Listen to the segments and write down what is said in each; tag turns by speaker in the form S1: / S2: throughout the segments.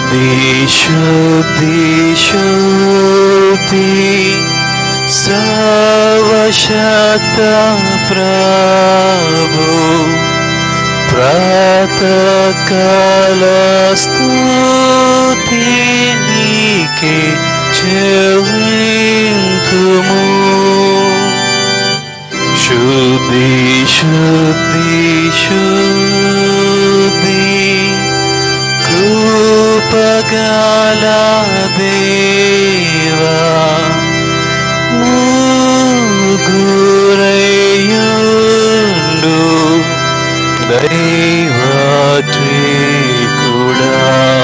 S1: శుద్ధి శుద్ధి శుద్ధి సర్వశక్త ప్రభు ప్రాతకాల స్తుతి నీకే చెల్లింతుము శుద్ధి శుద్ధి శుద్ధి కృపగల దేవా ముగ్గురయ్యుండు దైవత్రికుడా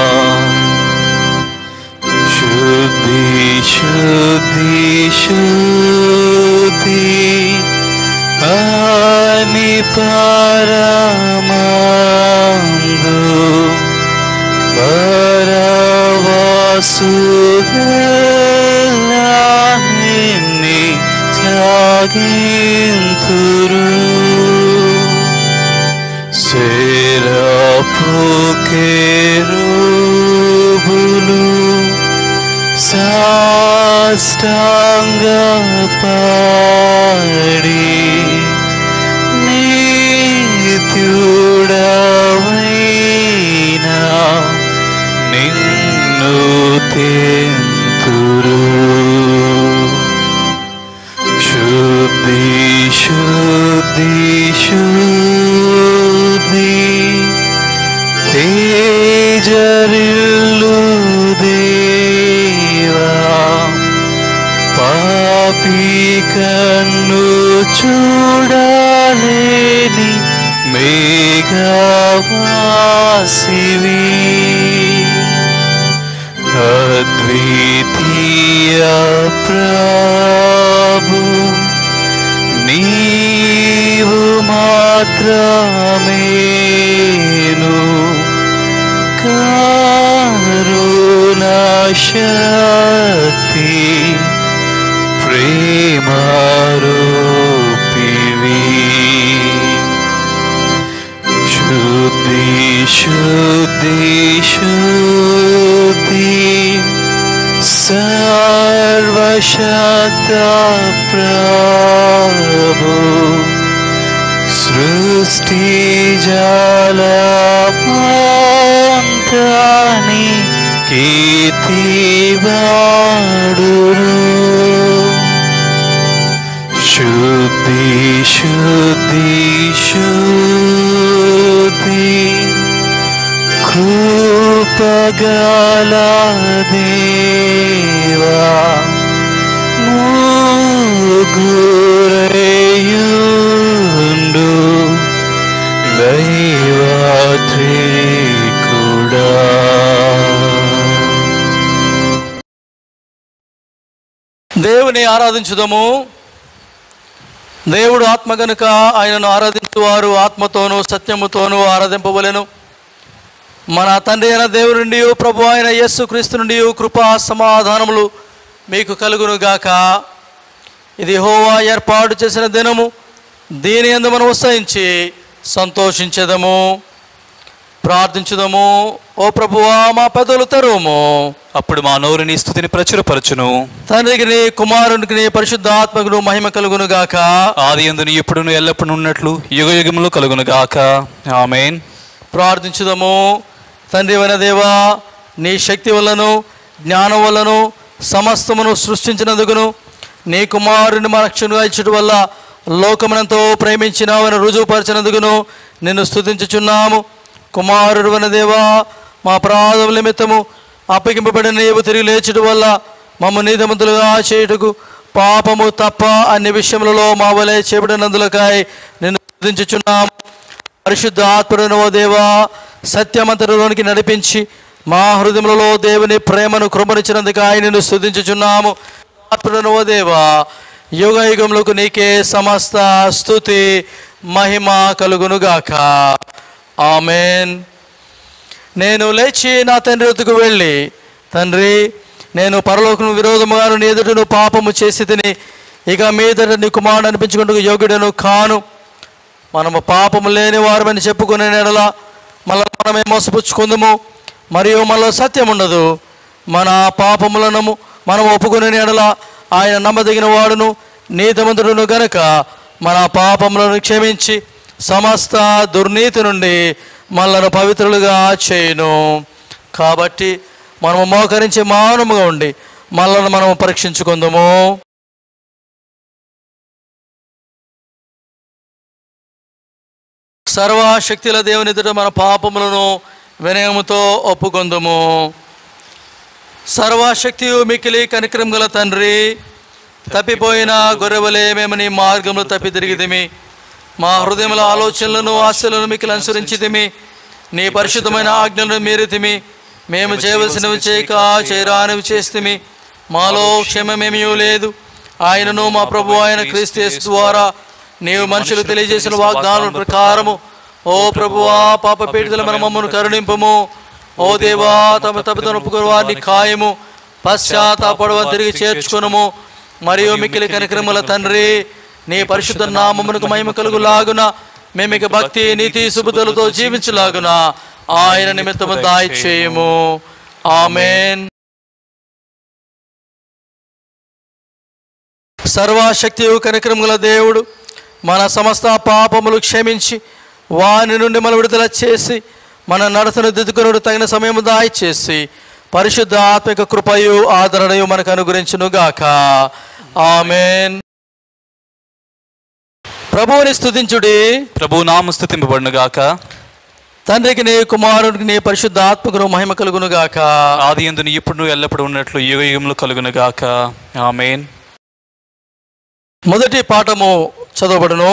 S1: శుద్ధి శుద్ధి శుద్ధి అని పరమందు పరవాసుని త్యాగింతురు సేరపుకేరుబులు సాష్టాంగ పాడి నిత్యుడవైనా నిన్ను తెంతురు శుద్ధి శుద్ధి శుద్ధి తేజరిల్లు దేవా పాపి కన్ను చూడలేని మేఘవాసివి అద్వితీయ ప్రభు నీవు మాత్రమేను కరుణశక్తి ప్రేమారూపివి శుద్ధి శుద్ధి శుద్ధి సర్వశక్త ప్రభు సృష్టి జలమంతాని కీర్తివాడురు శుద్ధి శుద్ధి శుద్ధి కృపగల దేవా ముగ్గురయుండు దైవాత్రికుడా
S2: దేవుని ఆరాధించుదము దేవుడు ఆత్మ గనుక ఆయనను ఆరాధించువారు ఆత్మతోనూ సత్యముతోనూ ఆరాధింపవలెను మన తండ్రి అయిన దేవుడి నుండి ప్రభు అయిన యేసు క్రీస్తు నుండి కృపా సమాధానములు మీకు కలుగును గాక ఇది హోవా ఏర్పాటు చేసిన దినము దీని ఎందు మనం ఉత్సహించి సంతోషించదము ప్రార్థించుదము ఓ ప్రభువా మా పెదవులు తెరువుము
S1: అప్పుడు మా నోరుని స్థుతిని ప్రచురపరచును
S2: తండ్రికి నీ కుమారునికి నీ పరిశుద్ధాత్మకును మహిమ కలుగును గాక
S1: ఆది ఎందును ఎప్పుడును ఎల్లప్పుడు ఉన్నట్లు యుగ యుగములు కలుగును గాక ఆమెన్
S2: ప్రార్థించుదము తండ్రి అయిన దేవా నీ శక్తి వల్లను జ్ఞానం వల్లను సమస్తమును సృష్టించినందుకును నీ కుమారుని మా రక్షణగా ఇచ్చట వల్ల లోకమునంతో ప్రేమించినావని రుజువుపరిచినందుకును నిన్ను స్తుతించుచున్నాము కుమారుడు అన దేవా మా అపరాధముల నిమిత్తము అప్పగింపబడిన నీవు తిరిగి లేచుట వల్ల మమ్మ నీతిమంతులుగా చేయుటకు పాపము తప్ప అన్ని విషయములలో మా వలె చేపడినందులకాయ నిన్ను స్తుతించుచున్నాము పరిశుద్ధ ఆత్మను ఓ దేవా సత్యమంతరంలోనికి నడిపించి మా హృదయములలో దేవుని ప్రేమను కృమరించినందుకు ఆయనను స్తుతించుచున్నాము ఆత్మను ఓ దేవా యుగ యుగములకు నీకే సమస్త స్థుతి మహిమ కలుగునుగాక ఆమెన్ నేను లేచి నా తండ్రి వద్దకు వెళ్ళి తండ్రి నేను పరలోకము విరోధముగాను నీ ఎదుటను పాపము చేసి తిని ఇక మీదట నీ కుమారుడు అనిపించుకుంటూ యోగ్యుడను కాను మనము పాపము లేని వారమని చెప్పుకునే నెడల మళ్ళీ మనమే మోసపుచ్చుకుందాము మరియు మనలో సత్యం ఉండదు మన పాపములను మనం ఒప్పుకునే ఎడల ఆయన నమ్మదగిన వాడును నీతిమంతుడును గనుక మన పాపములను క్షమించి సమస్త దుర్నీతి నుండి మనలను పవిత్రులుగా చేయును కాబట్టి మనము మోకరించి మౌనముగా ఉండి మనలను మనము పరీక్షించుకుందాము సర్వశక్తుల దేవుని ఎదుట మన పాపములను వినయముతో ఒప్పుకొందుము సర్వశక్తియు మికిలి కనికరం గల తండ్రి తప్పిపోయిన గొర్రెవలే మేము నీ మార్గంలో తప్పి తిరిగితిమి మా హృదయముల ఆలోచనలను ఆశలను మికిలి అనుసరించితిమి నీ పరిశుద్ధమైన ఆజ్ఞలను మీరితిమి మేము చేయవలసినవి చేయక చేయరానివి చేస్తుమి మాలో క్షమమేమీ లేదు ఆయనను మా ప్రభు ఆయన క్రీస్తు యేసు ద్వారా నీవు మనుషులు తెలియజేసిన వాగ్దానం ప్రకారము ఓ ప్రభువా పాప పీడితుల మన మమ్మను కరుణింపము ఓ దేవా తమ తప్పుతో ఒప్పుకుని వారిని ఖాయము పశ్చాత్తాపడవ తిరిగి చేర్చుకునము మరియు మిక్కిలి కనిక్రముల తండ్రి నీ పరిశుద్ధ నామమునకు మహిమ కలుగులాగున మేమిక భక్తి నీతి సుబుద్ధులతో జీవించులాగున ఆయన నిమిత్తము దాయి చేయము ఆమెన్ సర్వశక్తియు కనికరముల దేవుడు మన సమస్త పాపములు క్షమించి వాని నుండి మన విడుదల చేసి మన నడతను దిద్దుకునుడు తగిన సమయము దాయి చేసి పరిశుద్ధ ఆత్మిక కృపయు ఆదరణయు మనకు అనుగ్రహించునుగాక ఆమెన్ ప్రభువుని స్తుతించుడి
S1: ప్రభు నామ స్థుతింపబడును గాక
S2: తండ్రికి నీ కుమారుడికి నీ పరిశుద్ధ ఆత్మకును మహిమ కలుగునుగాక
S1: ఆది ఎందును ఇప్పుడు ఎల్లప్పుడు ఉన్నట్లు యుగ యుగములు కలుగును గాక ఆమెన్
S2: మొదటి పాఠము చదవబడును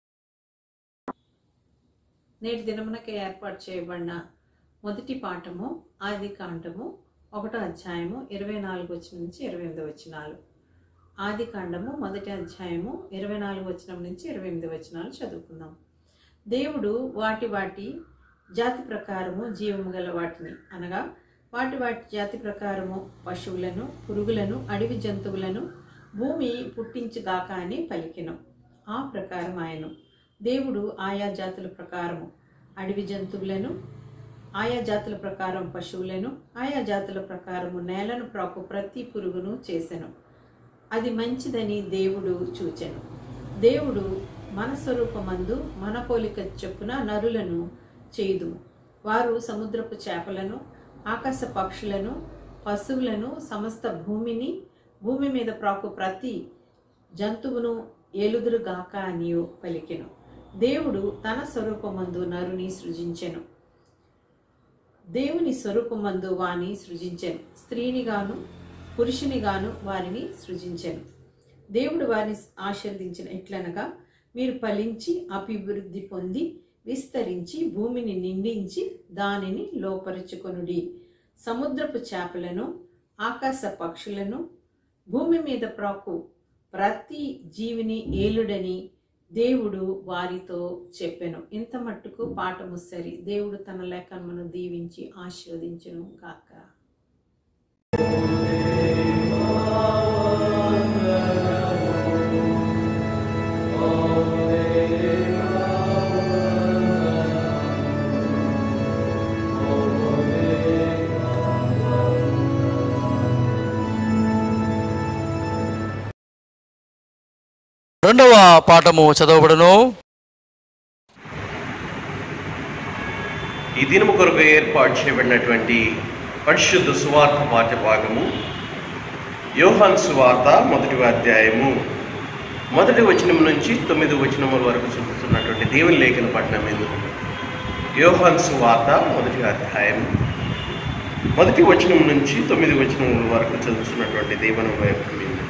S3: నేటి దినమునకి ఏర్పాటు చేయబడిన మొదటి పాఠము ఆది కాండము ఒకటో అధ్యాయము ఇరవై నాలుగు వచ్చిన నుంచి ఇరవై ఎనిమిది వచ్చినాలు ఆది కాండము మొదటి అధ్యాయము ఇరవై నాలుగు వచనం నుంచి ఇరవై ఎనిమిది వచనాలు చదువుకుందాం దేవుడు వాటి వాటి జాతి ప్రకారము జీవము గల వాటిని అనగా వాటి వాటి జాతి ప్రకారము పశువులను పురుగులను అడవి జంతువులను భూమి పుట్టించుగాక అని పలికెను ఆ ప్రకారం ఆయను దేవుడు ఆయా జాతుల ప్రకారము అడవి జంతువులను ఆయా జాతుల ప్రకారం పశువులను ఆయా జాతుల ప్రకారము నేలను ప్రాకు ప్రతి పురుగును చేసెను అది మంచిదని దేవుడు చూచెను దేవుడు మన స్వరూపమందు మన పోలిక చొప్పున నరులను చేయుదుము వారు సముద్రపు చేపలను ఆకాశ పక్షులను పశువులను సమస్త భూమిని భూమి మీద ప్రాకు ప్రతి జంతువును ఏలుదురుగాక అనియు పలికెను దేవుడు తన స్వరూపమందు నరుని సృజించెను దేవుని స్వరూపమందు వాని సృజించెను స్త్రీనిగాను పురుషునిగాను వారిని సృజించెను దేవుడు వారిని ఆశీర్వదించిన ఎట్లనగా మీరు ఫలించి అభివృద్ధి పొంది విస్తరించి భూమిని నిండించి దానిని లోపరుచుకొనుడి సముద్రపు చేపలను ఆకాశ పక్షులను భూమి మీద ప్రాకు ప్రతి జీవిని ఏలుడని దేవుడు వారితో చెప్పెను ఇంత మట్టుకు పాఠము సరి దేవుడు తన లేఖనమును దీవించి ఆశీర్వదించును గాక
S2: రెండవ పాఠము చదవబడును
S4: ఈ దినము కొరకు ఏర్పాటు చేయబడినటువంటి పరిశుద్ధ సువార్త పాఠ్య భాగము యోహాన్ సువార్త మొదటి అధ్యాయము మొదటి వచనం నుంచి తొమ్మిది వచనముల వరకు చూపుతున్నటువంటి దేవుని లేఖన పట్టణం ఎందు యోహాన్ సువార్త మొదటి అధ్యాయం మొదటి వచనం నుంచి తొమ్మిది వచనముల వరకు చదువుతున్నటువంటి దేవుని వైపు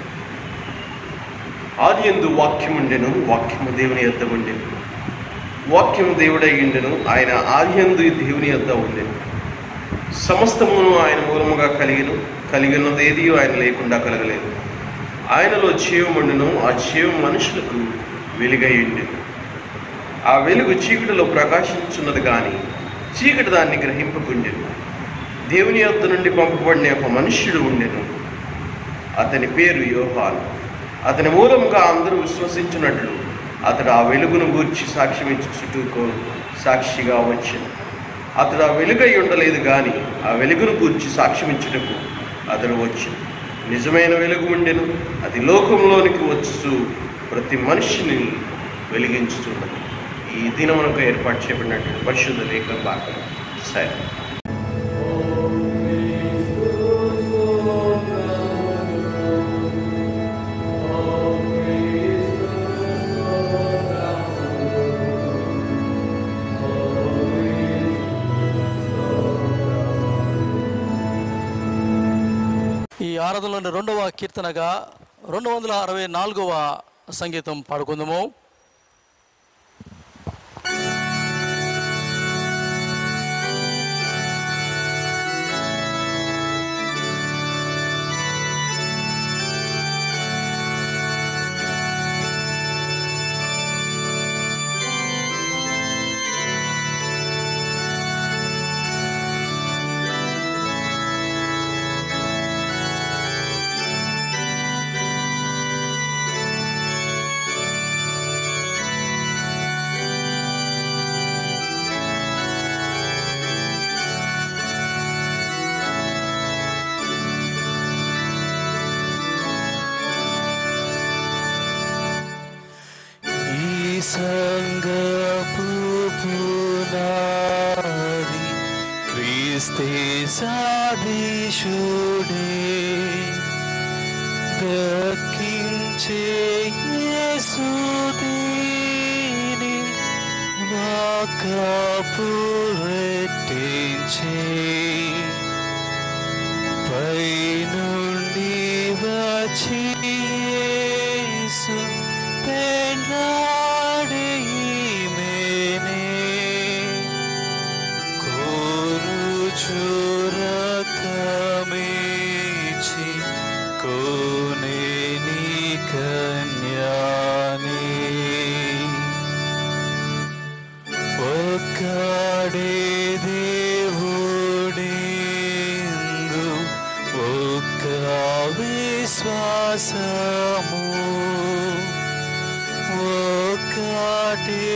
S4: ఆది ఎందు వాక్యం ఉండెను వాక్యము దేవుని యొద్ద ఉండెను వాక్యము దేవుడై ఉండెను ఆయన ఆదియందు దేవుని యొద్ద ఉండెను సమస్తమును ఆయన మూలముగా కలిగిను కలిగినది ఏది ఆయన లేకుండా కలగలేదు ఆయనలో జీవముండును ఆ జీవం మనుషులకు వెలుగై ఉండెను ఆ వెలుగు చీకటిలో ప్రకాశించున్నది కానీ చీకటి దాన్ని గ్రహింపకుండెను దేవుని యొద్ద నుండి పంపబడిన ఒక మనుష్యుడు ఉండెను అతని పేరు యోహాను అతని మూలంగా అందరూ విశ్వసించినట్లు అతడు ఆ వెలుగును గూర్చి సాక్ష్యం ఇచ్చి చుట్టూకు సాక్షిగా వచ్చాను అతడు ఆ వెలుగై ఉండలేదు కానీ ఆ వెలుగును గూర్చి సాక్ష్యమిచ్చుటకు అతడు వచ్చి నిజమైన వెలుగు ఉండెను అది లోకంలోనికి వచ్చు ప్రతి మనిషిని వెలిగించుతున్నది ఈ దినమునకు ఏర్పాటు చేయబడినటువంటి పరిశుద్ధ లేఖ భాగం సరే
S2: ఈ ఆరాధనలోని రెండవ కీర్తనగా రెండు వందల అరవై నాలుగవ సంగీతం పాడుకుందాము
S1: ఈ సంగపు పునాది క్రీస్తే సాధీశుడే దక్కించే యేసుదీని వాకపు రెట్టించే పైనుండి వచ్చి యేసు పెన్నాడే ఈమెనే కోరుచురకమేచి కోనేని కన్యాని ఒక్కడే దేవుడేందు ఒక్క విశ్వాసము ఒక్కటే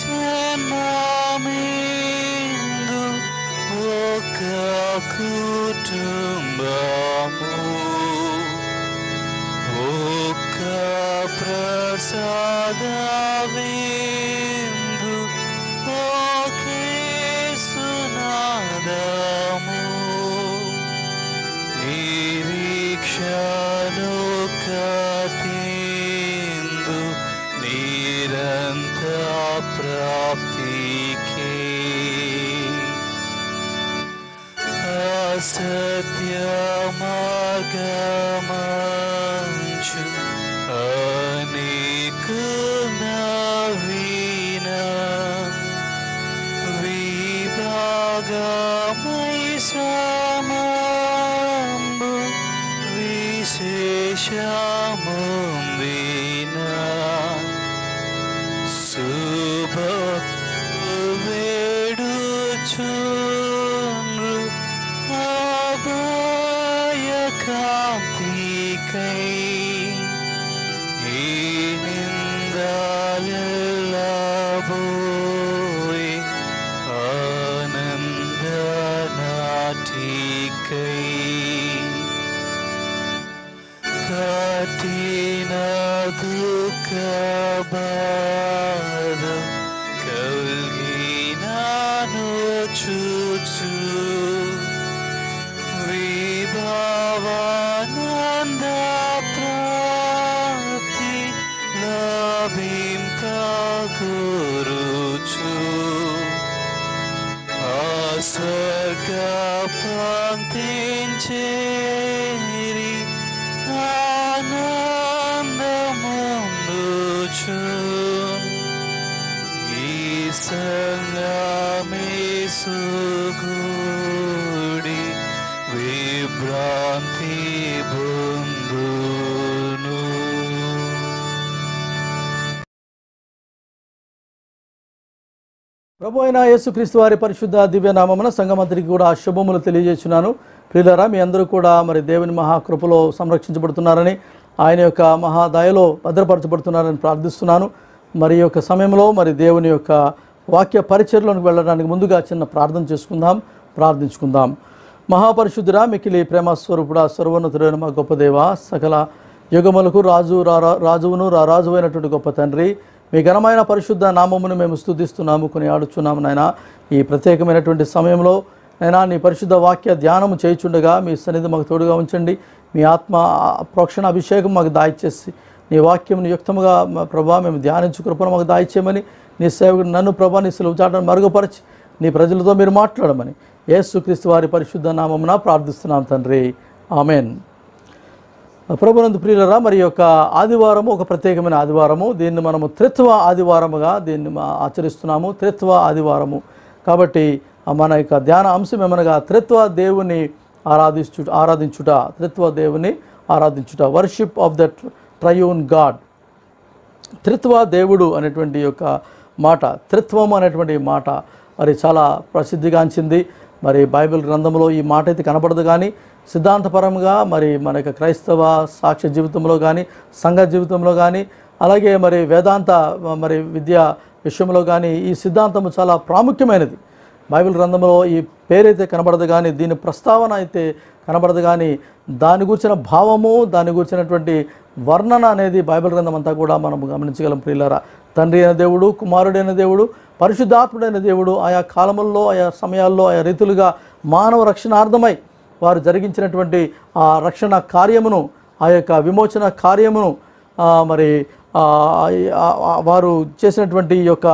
S1: జన్మమిందు ఒక్క కుటుంబము ఒక్క ప్రసాదవిందు ఒకే సునాదము నిరీక్షను కతిందు నిరంత ప్రాప్తికి అసత్యమాగమంచు అనేకు నవీన విభాగమై శ్రమంబు విశేషముందిన శుభ వేడుచుండ్రు అభయకాంతికై ఈ నిందలబోయి ఆనందనాటికై కఠిన దుఃఖ బాధ కల్గినాను చూచు విభావానంద ప్రాప్తి లభింపగురుచు ఆస్వర్గ పంక్తించేరి ఆనందముందుచు ఈ సంగమే సుగుడి విభ్రాంతి బొందును
S2: ప్రభు అయిన యేసుక్రీస్తు వారి పరిశుద్ధ దివ్య నామమున సంగమంత్రికి కూడా శుభములు తెలియజేస్తున్నాను ప్రియులరా మీ అందరూ కూడా మరి దేవుని మహాకృపలో సంరక్షించబడుతున్నారని ఆయన యొక్క మహాదయలో భద్రపరచబడుతున్నారని ప్రార్థిస్తున్నాను మరి ఈ యొక్క సమయంలో మరి దేవుని యొక్క
S5: వాక్య పరిచయలోనికి వెళ్ళడానికి ముందుగా చిన్న ప్రార్థన చేసుకుందాం ప్రార్థించుకుందాం మహాపరిశుద్ధుడా మికిలి ప్రేమ స్వరూపుడా సర్వోన్నతుడైన మా గొప్ప దేవ సకల యుగములకు రాజు రా రాజువును రా రాజు అయినటువంటి గొప్ప తండ్రి మీ ఘనమైన పరిశుద్ధ నామమును మేము స్తుతిస్తున్నాము కొని ఆడుచున్నాము నాయన ఈ ప్రత్యేకమైనటువంటి సమయంలో నైనా నీ పరిశుద్ధ వాక్య ధ్యానము చేయుచుండగా మీ సన్నిధి మాకు తోడుగా ఉంచండి మీ ఆత్మ ప్రోక్షణ అభిషేకం మాకు దాయిచేసి నీ వాక్యమును యుక్తముగా మా ప్రభా మేము ధ్యానించు కృపను మాకు దాయిచేయమని నీ సేవకుడు నన్ను ప్రభా నీ సులువు చాటను మరుగుపరచి నీ ప్రజలతో మీరు మాట్లాడమని యేసుక్రీస్తు వారి పరిశుద్ధ నామమున ప్రార్థిస్తున్నాం తండ్రి ఆమెన్ ప్రభునందు ప్రియులరా మరి యొక్క ఆదివారము ఒక ప్రత్యేకమైన ఆదివారము దీన్ని మనము త్రిత్వ ఆదివారముగా దీన్ని మా ఆచరిస్తున్నాము త్రిత్వ ఆదివారము కాబట్టి ఆ మన యొక్క ధ్యాన అంశం ఏమనగా త్రిత్వ దేవుని ఆరాధించు ఆరాధించుట త్రిత్వ దేవుని ఆరాధించుట worship of the triune God త్రిత్వ దేవుడు అనేటువంటి యొక్క మాట త్రిత్వం అనేటువంటి మాట మరి చాలా ప్రసిద్ధిగాంచింది మరి బైబిల్ గ్రంథంలో ఈ మాట అయితే కనపడదు కానీ సిద్ధాంతపరంగా మరి మన యొక్క క్రైస్తవ సాక్ష్య జీవితంలో కానీ సంఘ జీవితంలో కానీ అలాగే మరి వేదాంత మరి విద్య విషయంలో కానీ ఈ సిద్ధాంతము చాలా ప్రాముఖ్యమైనది బైబిల్ గ్రంథంలో ఈ పేరైతే కనబడదు కానీ దీని ప్రస్తావన అయితే కనబడదు కానీ దాని గురించిన భావము దాని గురించినటువంటి వర్ణన అనేది బైబిల్ గ్రంథం అంతా కూడా మనం గమనించగలం ప్రియులారా తండ్రి అయిన దేవుడు కుమారుడైన దేవుడు పరిశుద్ధాత్ముడైన దేవుడు ఆయా కాలముల్లో ఆయా సమయాల్లో ఆయా రీతులుగా మానవ రక్షణార్థమై వారు జరిగించినటువంటి ఆ రక్షణ కార్యమును ఆ యొక్క విమోచన కార్యమును ఆ, మరి ఆ, ఆ, ఆ, వారు చేసినటువంటి ఈ యొక్క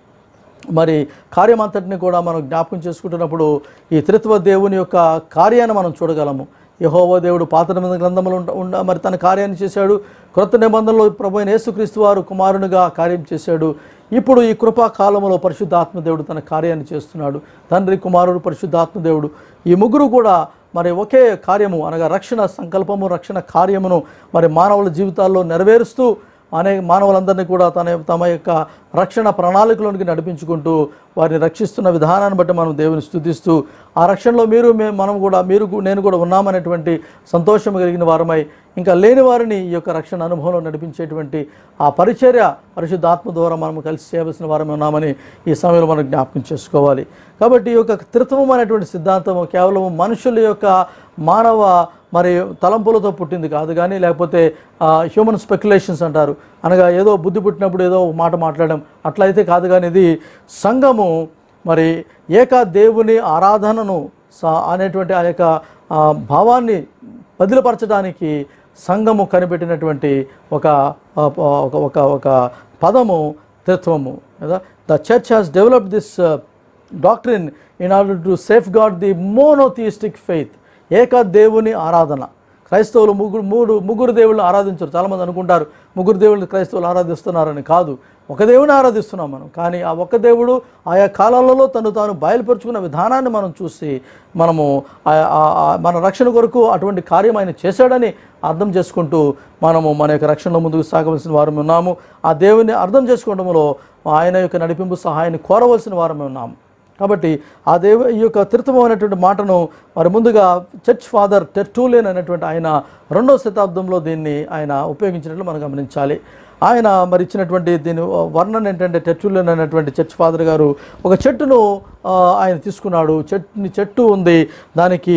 S5: మరి కార్యమంతటిని కూడా మనం జ్ఞాపకం చేసుకుంటున్నప్పుడు ఈ త్రిత్వ దేవుని యొక్క కార్యాన్ని మనం చూడగలము యహోవ దేవుడు పాత నిబంధన గ్రంథంలో ఉండ ఉండ మరి తన కార్యాన్ని చేశాడు క్రొత్త నిబంధనలో ప్రభు అయిన యేసుక్రీస్తు వారు కుమారునిగా కార్యం చేశాడు ఇప్పుడు ఈ కృపా కాలంలో పరిశుద్ధాత్మ దేవుడు తన కార్యాన్ని చేస్తున్నాడు తండ్రి కుమారుడు పరిశుద్ధాత్మ దేవుడు ఈ ముగ్గురు కూడా మరి ఒకే కార్యము అనగా రక్షణ సంకల్పము రక్షణ కార్యమును మరి మానవుల జీవితాల్లో నెరవేరుస్తూ అనేక మానవులందరినీ కూడా తన తమ యొక్క రక్షణ ప్రణాళికలోనికి నడిపించుకుంటూ వారిని రక్షిస్తున్న విధానాన్ని బట్టి మనం దేవుని స్తుతిస్తూ ఆ రక్షణలో మీరు మేము మనం కూడా మీరు కు- నేను కూడా ఉన్నామనేటువంటి సంతోషం కలిగిన వారమై ఇంకా లేని వారిని ఈ యొక్క రక్షణ అనుభవంలో నడిపించేటువంటి ఆ పరిచర్య పరిశుద్ధాత్మ ద్వారా మనం కలిసి చేయవలసిన వారమే ఉన్నామని ఈ సమయంలో మనం జ్ఞాపకం చేసుకోవాలి కాబట్టి ఈ యొక్క త్రిత్వం అనేటువంటి సిద్ధాంతము కేవలం మనుషుల యొక్క మానవ మరి తలంపులతో పుట్టింది కాదు కానీ లేకపోతే హ్యూమన్ స్పెక్యులేషన్స్ అంటారు అనగా ఏదో బుద్ధి పుట్టినప్పుడు ఏదో ఒక మాట మాట్లాడడం అట్లా అయితే కాదు కానీ ఇది సంఘము మరి ఏక దేవుని ఆరాధనను స- అనేటువంటి ఆ యొక్క ఆ, భావాన్ని బదిలపరచడానికి సంఘము కనిపెట్టినటువంటి ఒక ఆ, ఒక ఒక ఒక పదము తత్వము కదా the church has develop this doctrine in order to safe God the monotheistic faith ఏక దేవుని ఆరాధన క్రైస్తవులు ముగ్గురు మూడు ముగ్గురు దేవుళ్ళు ఆరాధించరు చాలామంది అనుకుంటారు ముగ్గురు దేవుళ్ళు క్రైస్తవులు ఆరాధిస్తున్నారని కాదు ఒక దేవుని ఆరాధిస్తున్నాం మనం కానీ ఆ ఒక్క దేవుడు ఆయా కాలాలలో తను తాను బయలుపరుచుకున్న విధానాన్ని మనం చూసి మనము ఆ- ఆ- ఆ మన రక్షణ కొరకు అటువంటి కార్యం ఆయన చేశాడని అర్థం చేసుకుంటూ మనము మన యొక్క రక్షణలో ముందుకు సాగవలసిన వారమే ఉన్నాము ఆ దేవుని అర్థం చేసుకోవడంలో ఆయన యొక్క నడిపింపు సహాయాన్ని కోరవలసిన వారమే ఉన్నాము కాబట్టి ఆ దేవ ఈ యొక్క త్రిత్వం అనేటువంటి మాటను మరి ముందుగా చర్చ్ ఫాదర్ టెర్టూలియన్ అనేటువంటి ఆయన రెండవ శతాబ్దంలో దీన్ని ఆయన ఉపయోగించినట్లు మనం గమనించాలి ఆయన మరి ఇచ్చినటువంటి దీని వర్ణన ఏంటంటే టెర్టూలియన్ అనేటువంటి చర్చ్ ఫాదర్ గారు ఒక చెట్టును ఆ, ఆయన తీసుకున్నాడు చెట్టుని చెట్టు ఉంది దానికి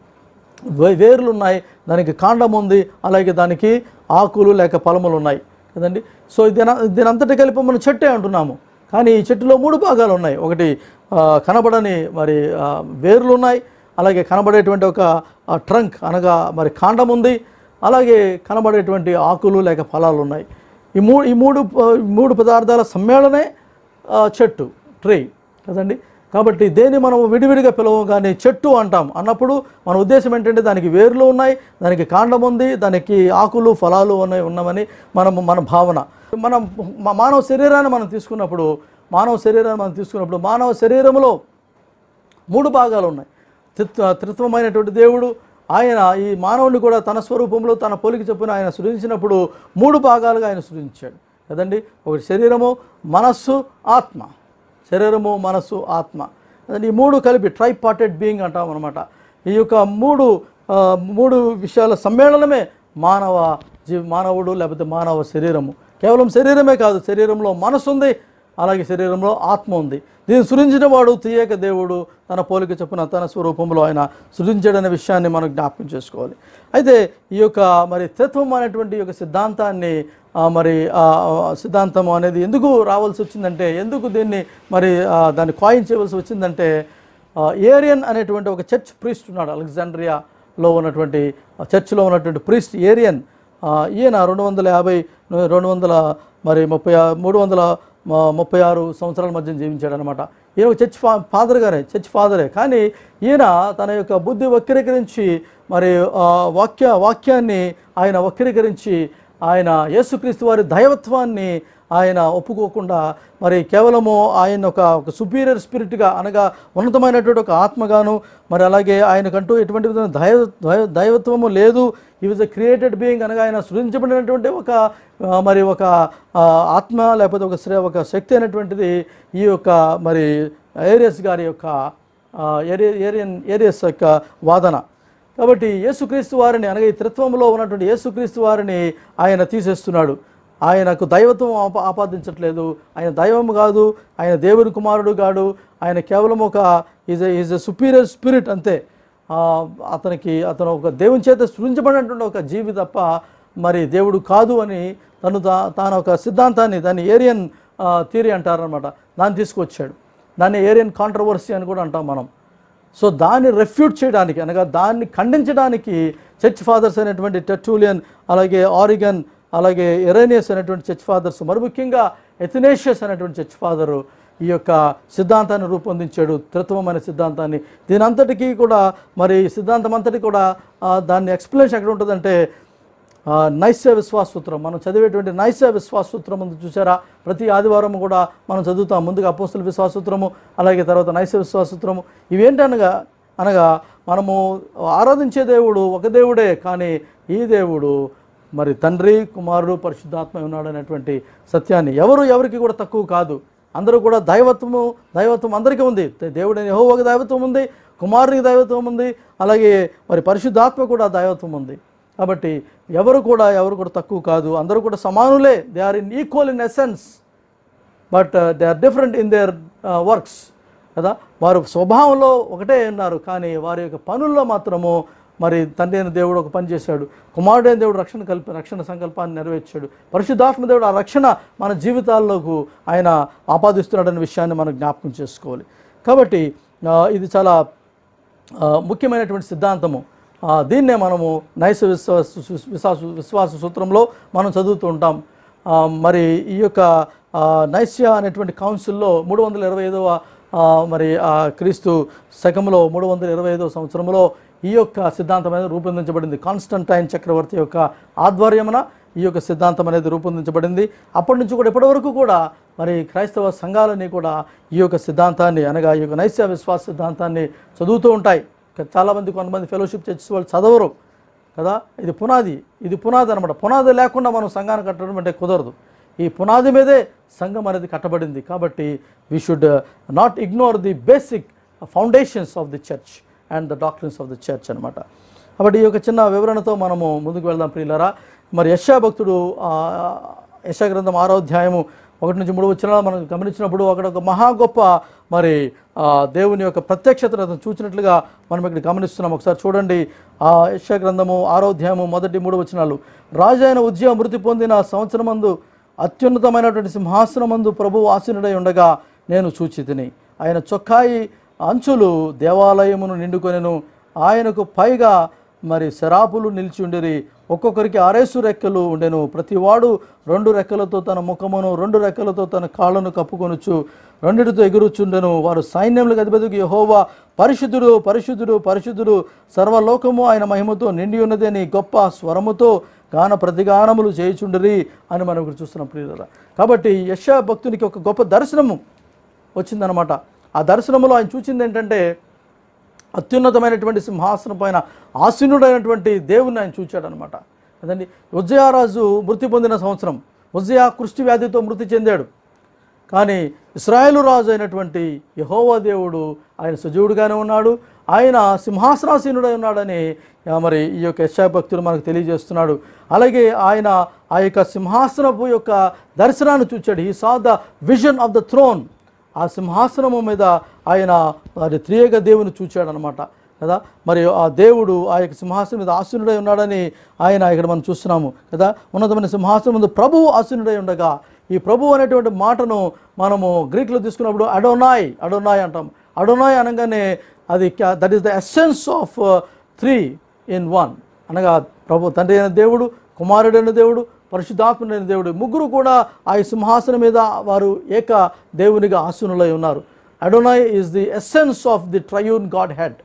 S5: వే- వేర్లు ఉన్నాయి దానికి కాండం ఉంది అలాగే దానికి ఆకులు లేక ఫలములు ఉన్నాయి కదండి సో దీని దీని అంతటి కలిపి మనం చెట్టే అంటున్నాము కానీ ఈ చెట్టులో మూడు భాగాలు ఉన్నాయి ఒకటి ఆ, కనబడని మరి ఆ, వేర్లు ఉన్నాయి అలాగే కనబడేటువంటి ఒక ట్రంక్ అనగా మరి కాండం ఉంది అలాగే కనబడేటువంటి ఆకులు లేక ఫలాలు ఉన్నాయి ఈ మూడు ఈ మూడు ఆ, మూడు పదార్థాల సమ్మేళనే ఆ, చెట్టు ట్రీ కదండి కాబట్టి దేన్ని మనం విడివిడిగా పిలవం కానీ చెట్టు అంటాం అన్నప్పుడు మన ఉద్దేశం ఏంటంటే దానికి వేర్లు ఉన్నాయి దానికి కాండం ఉంది దానికి ఆకులు ఫలాలు ఉన్నాయి ఉన్నామని మనం మన భావన మనం మా- మానవ శరీరాన్ని మనం తీసుకున్నప్పుడు మానవ శరీరాన్ని మనం తీసుకున్నప్పుడు మానవ శరీరంలో మూడు భాగాలు ఉన్నాయి త్రిత్వ త్రిత్వమైనటువంటి దేవుడు ఆయన ఈ మానవుని కూడా తన స్వరూపంలో తన పోలికి చొప్పున ఆయన సృజించినప్పుడు మూడు భాగాలుగా ఆయన సృజించాడు కదండి ఒకటి శరీరము మనస్సు ఆత్మ శరీరము మనస్సు ఆత్మ కదండి ఈ మూడు కలిపి ట్రై పార్టెడ్ బీయింగ్ అంటాం అనమాట ఈ యొక్క మూడు ఆ, మూడు విషయాల సమ్మేళనమే మానవ జీ మానవుడు లేకపోతే మానవ శరీరము కేవలం శరీరమే కాదు శరీరంలో మనసు ఉంది అలాగే శరీరంలో ఆత్మ ఉంది దీన్ని సృజించిన వాడు తీయక దేవుడు తన పోలిక చొప్పున తన స్వరూపంలో ఆయన సృజించాడనే విషయాన్ని మనం జ్ఞాపకం చేసుకోవాలి అయితే ఈ యొక్క మరి తత్వం అనేటువంటి ఈ యొక్క సిద్ధాంతాన్ని ఆ, మరి ఆ, ఆ, సిద్ధాంతం అనేది ఎందుకు రావాల్సి వచ్చిందంటే ఎందుకు దీన్ని మరి ఆ, దాన్ని కాయిన్ చేయవలసి వచ్చిందంటే ఆ, ఏరియన్ అనేటువంటి ఒక చర్చ్ ప్రీస్ట్ ఉన్నాడు అలెగ్జాండ్రియాలో ఉన్నటువంటి ఆ చర్చ్లో ఉన్నటువంటి ప్రీస్ట్ ఏరియన్ ఆ, ఈయన రెండు వందల యాభై రెండు వందల మరి ముప్పై ఆ- మూడు వందల మ- ముప్పై ఆరు సంవత్సరాల మధ్య జీవించాడు అనమాట ఈయన ఒక చర్చ్ ఫా ఫాదర్ గారే చర్చ్ ఫాదరే కానీ ఈయన తన యొక్క బుద్ధి వక్రీకరించి మరి ఆ, వాక్య వాక్యాన్ని ఆయన వక్రీకరించి ఆయన యేసుక్రీస్తు వారి దైవత్వాన్ని ఆయన ఒప్పుకోకుండా మరి కేవలము ఆయన ఒక ఒక సుపీరియర్ స్పిరిట్గా అనగా ఉన్నతమైనటువంటి ఒక ఆత్మగాను మరి అలాగే ఆయనకంటూ ఎటువంటి విధమైన దైవ దైవ- దైవత్వము లేదు ఈ విజ్ క్రియేటెడ్ బీయింగ్ అనగా ఆయన సృజించబడినటువంటి ఒక ఆ, మరి ఒక ఆ, ఆత్మ లేకపోతే ఒక శ్రే ఒక శక్తి అనేటువంటిది ఈ యొక్క మరి ఏరియస్ గారి యొక్క ఆ, ఏరియా ఏరియన్ ఏరియస్ యొక్క వాదన కాబట్టి యేసుక్రీస్తు వారిని అనగా ఈ త్రిత్వంలో ఉన్నటువంటి యేసుక్రీస్తు వారిని ఆయన తీసేస్తున్నాడు ఆయనకు దైవత్వం ఆప ఆపాదించట్లేదు ఆయన దైవం కాదు ఆయన దేవుని కుమారుడు కాడు ఆయన కేవలం ఒక is is a superior spirit అంతే ఆ, అతనికి అతను ఒక దేవుని చేత సృజించబడినటువంటి ఒక జీవి తప్ప మరి దేవుడు కాదు అని తను తా తాను ఒక సిద్ధాంతాన్ని దాన్ని ఏరియన్ థియరీ అంటారనమాట దాన్ని తీసుకొచ్చాడు దాన్ని ఏరియన్ కాంట్రవర్సీ అని కూడా అంటాం మనం సో దాన్ని రెఫ్యూట్ చేయడానికి అనగా దాన్ని ఖండించడానికి చర్చ్ ఫాదర్స్ అయినటువంటి టెటూలియన్ అలాగే ఆరిగన్ అలాగే ఎరేనియస్ అనేటువంటి చర్చ్ ఫాదర్స్ మరి ముఖ్యంగా ఎథినేషియస్ అనేటువంటి చర్చ్ ఫాదరు ఈ యొక్క సిద్ధాంతాన్ని రూపొందించాడు త్రిత్వం అనే సిద్ధాంతాన్ని దీని అంతటికీ కూడా మరి ఈ సిద్ధాంతం అంతటి కూడా ఆ, దాన్ని ఎక్స్ప్లెనేషన్ ఎక్కడ ఉంటుందంటే ఆ, నైస్య విశ్వాస సూత్రం మనం చదివేటువంటి నైస్య విశ్వాస సూత్రం ఉంది చూసారా ప్రతి ఆదివారం కూడా మనం చదువుతాం ముందుగా అపోస్తుల విశ్వాస సూత్రము అలాగే తర్వాత నైస్య విశ్వాస సూత్రము ఇవేంటనగా అనగా మనము ఆరాధించే దేవుడు ఒక దేవుడే కానీ ఈ దేవుడు మరి తండ్రి కుమారుడు పరిశుద్ధాత్మ ఉన్నాడు అనేటువంటి సత్యాన్ని ఎవరు ఎవరికి కూడా తక్కువ కాదు అందరూ కూడా దైవత్వము దైవత్వం అందరికీ ఉంది దేవుడైన యెహోవాకి దైవత్వం ఉంది కుమారునికి దైవత్వం ఉంది అలాగే మరి పరిశుద్ధాత్మ కూడా దైవత్వం ఉంది కాబట్టి ఎవరు కూడా ఎవరు కూడా తక్కువ కాదు అందరూ కూడా సమానులే they are in equal in essence but they are different in their works కదా వారు స్వభావంలో ఒకటే ఉన్నారు కానీ వారి యొక్క పనుల్లో మాత్రము మరి తండ్రి అయిన దేవుడు ఒక పని చేశాడు కుమారుడైన దేవుడు రక్షణ కల్ప రక్షణ సంకల్పాన్ని నెరవేర్చాడు పరిశుద్ధాత్మ దేవుడు ఆ రక్షణ మన జీవితాల్లోకి ఆయన ఆపాదిస్తున్నాడనే విషయాన్ని మనం జ్ఞాపకం చేసుకోవాలి కాబట్టి ఆ, ఇది చాలా ఆ, ముఖ్యమైనటువంటి సిద్ధాంతము ఆ, దీన్నే మనము నైస విశ్వాస విశ్వాస విశ్వాస సూత్రంలో మనం చదువుతూ ఉంటాం ఆ, మరి ఈ యొక్క ఆ, నైస్య అనేటువంటి కౌన్సిల్లో మూడు వందల ఇరవై ఐదవ మరి ఆ క్రీస్తు శకంలో మూడు వందల ఇరవై ఐదవ సంవత్సరంలో ఈ యొక్క సిద్ధాంతం అనేది రూపొందించబడింది కాన్స్టంటైన్ చక్రవర్తి యొక్క ఆధ్వర్యమున ఈ యొక్క సిద్ధాంతం అనేది రూపొందించబడింది అప్పటి నుంచి కూడా ఇప్పటి వరకు కూడా మరి క్రైస్తవ సంఘాలన్నీ కూడా ఈ యొక్క సిద్ధాంతాన్ని అనగా ఈ యొక్క నైస్య విశ్వాస సిద్ధాంతాన్ని చదువుతూ ఉంటాయి ఇంకా చాలామంది కొంతమంది ఫెలోషిప్ చర్చ్ వాళ్ళు చదవరు కదా ఇది పునాది ఇది పునాది అనమాట పునాది లేకుండా మనం సంఘాన్ని కట్టడం అంటే కుదరదు ఈ పునాది మీదే సంఘం అనేది కట్టబడింది కాబట్టి we should not ignore the basic foundations of the church and the doctors of the church అనమాట కాబట్టి ఈ యొక్క చిన్న వివరణతో మనము ముందుకు వెళ్దాం ప్రియులరా మరి యశా భక్తుడు ఆ, యశా గ్రంథం ఆరో అధ్యాయము ఒకటి నుంచి మూడు వచ్చిన మనం గమనించినప్పుడు అక్కడ ఒక మహా గొప్ప మరి ఆ, దేవుని యొక్క ప్రత్యక్షతను అతను చూసినట్లుగా మనం ఇక్కడ గమనిస్తున్నాం ఒకసారి చూడండి ఆ యశా గ్రంథము ఆరో అధ్యాయము మొదటి మూడు వచనాలు రాజు అయిన ఉద్యమ మృతి పొందిన సంవత్సరమందు అత్యున్నతమైనటువంటి సింహాసనమందు ప్రభు ఆసీనుడై ఉండగా నేను చూచితిని ఆయన చొక్కాయి అంచులు దేవాలయమును నిండుకొనెను ఆయనకు పైగా మరి శరాపులు నిలిచి ఉండిరి ఒక్కొక్కరికి ఆరేసు రెక్కలు ఉండెను ప్రతివాడు రెండు రెక్కలతో తన ముఖమును రెండు రెక్కలతో తన కాళ్ళను కప్పుకొనుచు రెండిటితో ఎగురుచుండెను వారు సైన్యములకు అధిపతికి యెహోవా పరిశుద్ధుడు పరిశుద్ధుడు పరిశుద్ధుడు సర్వలోకము ఆయన మహిమతో నిండి ఉన్నదని గొప్ప స్వరముతో గాన ప్రతిగానములు చేయుచుండరి అని మనం ఇక్కడ చూస్తున్నాం ప్రియులరా కాబట్టి యశా భక్తునికి ఒక గొప్ప దర్శనము వచ్చిందనమాట ఆ దర్శనములో ఆయన చూసింది ఏంటంటే అత్యున్నతమైనటువంటి సింహాసనం పైన ఆసీనుడైనటువంటి దేవుని ఆయన చూచాడనమాట కదండి ఉజ్జయారాజు మృతి పొందిన సంవత్సరం ఉజ్జయ కృష్టి వ్యాధితో మృతి చెందాడు కానీ ఇస్రాయేలు రాజు అయినటువంటి యహోవా దేవుడు ఆయన సజీవుడుగానే ఉన్నాడు ఆయన సింహాసనాసీనుడై ఉన్నాడని ఆ, మరి ఈ యొక్క యశా భక్తులు మనకు తెలియజేస్తున్నాడు అలాగే ఆయన ఆ యొక్క సింహాసనపు యొక్క దర్శనాన్ని చూచాడు ఈ saw the vision of the throne ఆ సింహాసనము మీద ఆయన మరి త్రియేక దేవుని చూచాడు అనమాట కదా మరి ఆ దేవుడు ఆ యొక్క సింహాసనం మీద ఆసీనుడై ఉన్నాడని ఆయన ఇక్కడ మనం చూస్తున్నాము కదా ఉన్నతమైన సింహాసనం ముందు ప్రభువు ఆసీనుడై ఉండగా ఈ ప్రభు అనేటువంటి మాటను మనము గ్రీక్లో తీసుకున్నప్పుడు అడోనాయ్ అడోనాయ్ అంటాం అడోనాయ్ అనగానే అది that is the essence of three in one అనగా ప్రభు తండ్రి అయిన దేవుడు కుమారుడైన దేవుడు పరిశుద్ధాత్ముడైన దేవుడు ముగ్గురు కూడా ఆ సింహాసనం మీద వారు ఏక దేవునిగా ఆసీనులై ఉన్నారు Adonai is the essence of the triune Godhead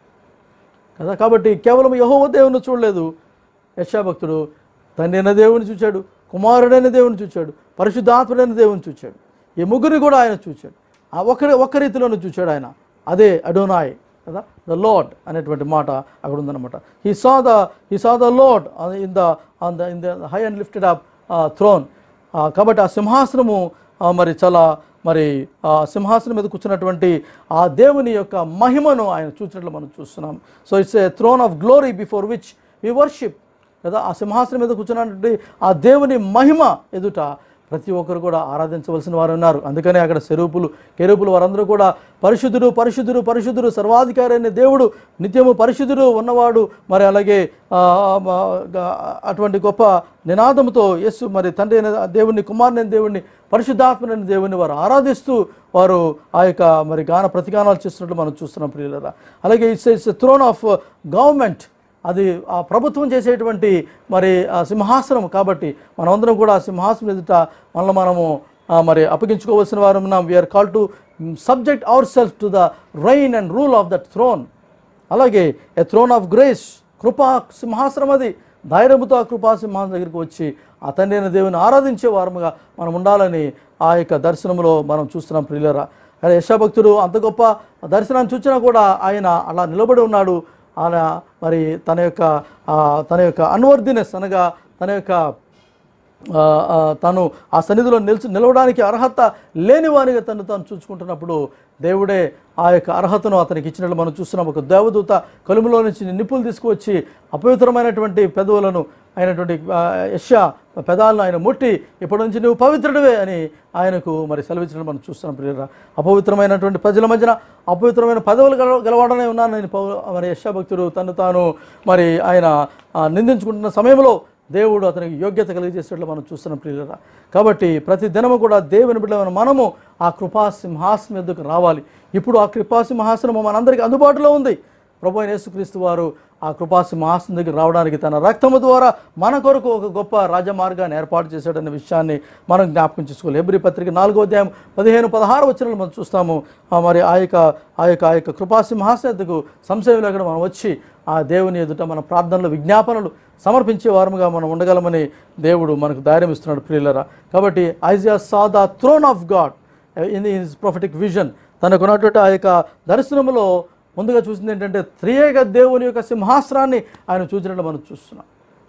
S5: కదా కాబట్టి కేవలం యహోవ దేవుని చూడలేదు యశాభక్తుడు తండ్రి అయిన దేవుని చూచాడు కుమారుడైన దేవుని చూచాడు పరిశుద్ధాత్ముడైన దేవుని చూచాడు ఈ ముగ్గురిని కూడా ఆయన చూచాడు ఆ ఒక్కరి ఒక్క రీతిలోనే చూచాడు ఆయన అదే అడోనాయ్ కదా ద లార్డ్ అనేటువంటి మాట అక్కడ ఉందన్నమాట he saw the he saw the Lord in the on the in the high and lifted up throne కాబట్టి ఆ సింహాసనము ఆ, మరి చాలా మరి ఆ సింహాసనం మీద కూర్చున్నటువంటి ఆ దేవుని యొక్క మహిమను ఆయన చూసినట్లు మనం చూస్తున్నాం so it's a throne of glory before which we worship కదా ఆ సింహాసనం మీద కూర్చున్నటువంటి ఆ దేవుని మహిమ ఎదుట ప్రతి ఒక్కరు కూడా ఆరాధించవలసిన వారు ఉన్నారు అందుకనే అక్కడ సెరూపులు కెరూపులు వారందరూ కూడా పరిశుద్ధుడు పరిశుద్ధుడు పరిశుద్ధుడు సర్వాధికారి అయిన దేవుడు నిత్యము పరిశుద్ధుడు ఉన్నవాడు మరి అలాగే ఆ, ఆ, ఆ, అటువంటి గొప్ప నినాదముతో యేసు మరి తండ్రి అయిన దేవుని కుమారుని దేవుణ్ణి పరిశుద్ధాత్మని దేవుని వారు ఆరాధిస్తూ వారు ఆ యొక్క మరి గాన ప్రతిగానాలు చేస్తున్నట్లు మనం చూస్తున్నాం ప్రియులరా అలాగే it's it's throne of government అది ఆ ప్రభుత్వం చేసేటువంటి మరి ఆ సింహాసనం కాబట్టి మనమందరం కూడా ఆ సింహాసనం ఎదుట మనల్ని మనము ఆ, మరి అప్పగించుకోవాల్సిన వారు ఉన్నాం we're call to subject our self to the reign and rule of that throne అలాగే ఎ థ్రోన్ ఆఫ్ గ్రేస్ కృపా సింహాసనం అది ధైర్యముతో ఆ కృపా సింహాసనం దగ్గరికి వచ్చి ఆ తండ్రి అయిన దేవుని ఆరాధించే వారముగా మనం ఉండాలని ఆ యొక్క దర్శనంలో మనం చూస్తున్నాం ప్రియులరా అదే యశాభక్తుడు అంత గొప్ప దర్శనాన్ని చూసినా కూడా ఆయన అలా నిలబడి ఉన్నాడు ఆయన మరి తన యొక్క ఆ, తన యొక్క అన్వర్దినెస్ అనగా తన యొక్క ఆ, ఆ, తను ఆ సన్నిధిలో నిలిచి నిలవడానికి అర్హత లేనివానిగా తను తాను చూసుకుంటున్నప్పుడు దేవుడే ఆ యొక్క అర్హతను అతనికి ఇచ్చినట్లు మనం చూస్తున్నాం ఒక దేవదూత కలుములో నుంచి నిప్పులు తీసుకువచ్చి అపవిత్రమైనటువంటి పెదవులను అయినటువంటి ఆ, యెషయా పెదాలను ఆయన ముట్టి ఇప్పటి నుంచి నువ్వు పవిత్రుడివే అని ఆయనకు మరి సెలవిచ్చినట్టు మనం చూస్తున్నాం ప్రియరా అపవిత్రమైనటువంటి ప్రజల మధ్యన అపవిత్రమైన పదవులు గల గలవాడనే ఉన్నాను నేను పౌ మరి యశా భక్తుడు తను తాను మరి ఆయన ఆ, నిందించుకుంటున్న సమయంలో దేవుడు అతనికి యోగ్యత కలిగజేసేట్లు మనం చూస్తున్నాం ప్రియులరా కాబట్టి ప్రతి దినము కూడా దేవుని బిడ్డమైన మనము ఆ కృపా సింహాసనం ఎద్దుకు రావాలి ఇప్పుడు ఆ కృపా సింహాసనం మనందరికీ అందుబాటులో ఉంది ప్రభు అయిన యేసుక్రీస్తు వారు ఆ కృపా సింహాసనం దగ్గర రావడానికి తన రక్తము ద్వారా మన కొరకు ఒక గొప్ప రాజమార్గాన్ని ఏర్పాటు చేశాడనే విషయాన్ని మనం జ్ఞాపకం చేసుకోవాలి ఎబ్రి పత్రిక నాలుగో అధ్యాయం పదిహేను పదహారు వచ్చిన మనం చూస్తాము ఆ మరి ఆ యొక్క ఆ యొక్క ఆ యొక్క కృపా సింహాసనం ఎద్దుకు సంశయం లేకుండా మనం వచ్చి ఆ దేవుని ఎదుట మన ప్రార్థనలు విజ్ఞాపనలు సమర్పించే వారముగా మనం ఉండగలమని దేవుడు మనకు ధైర్యం ఇస్తున్నాడు ప్రియులరా కాబట్టి Isaiah saw the throne of God in his prophetic vision తనకున్నటువంటి ఆ యొక్క దర్శనములో ముందుగా చూసింది ఏంటంటే త్రియేక దేవుని యొక్క సింహాసనాన్ని ఆయన చూసినట్లు మనం చూస్తున్నాం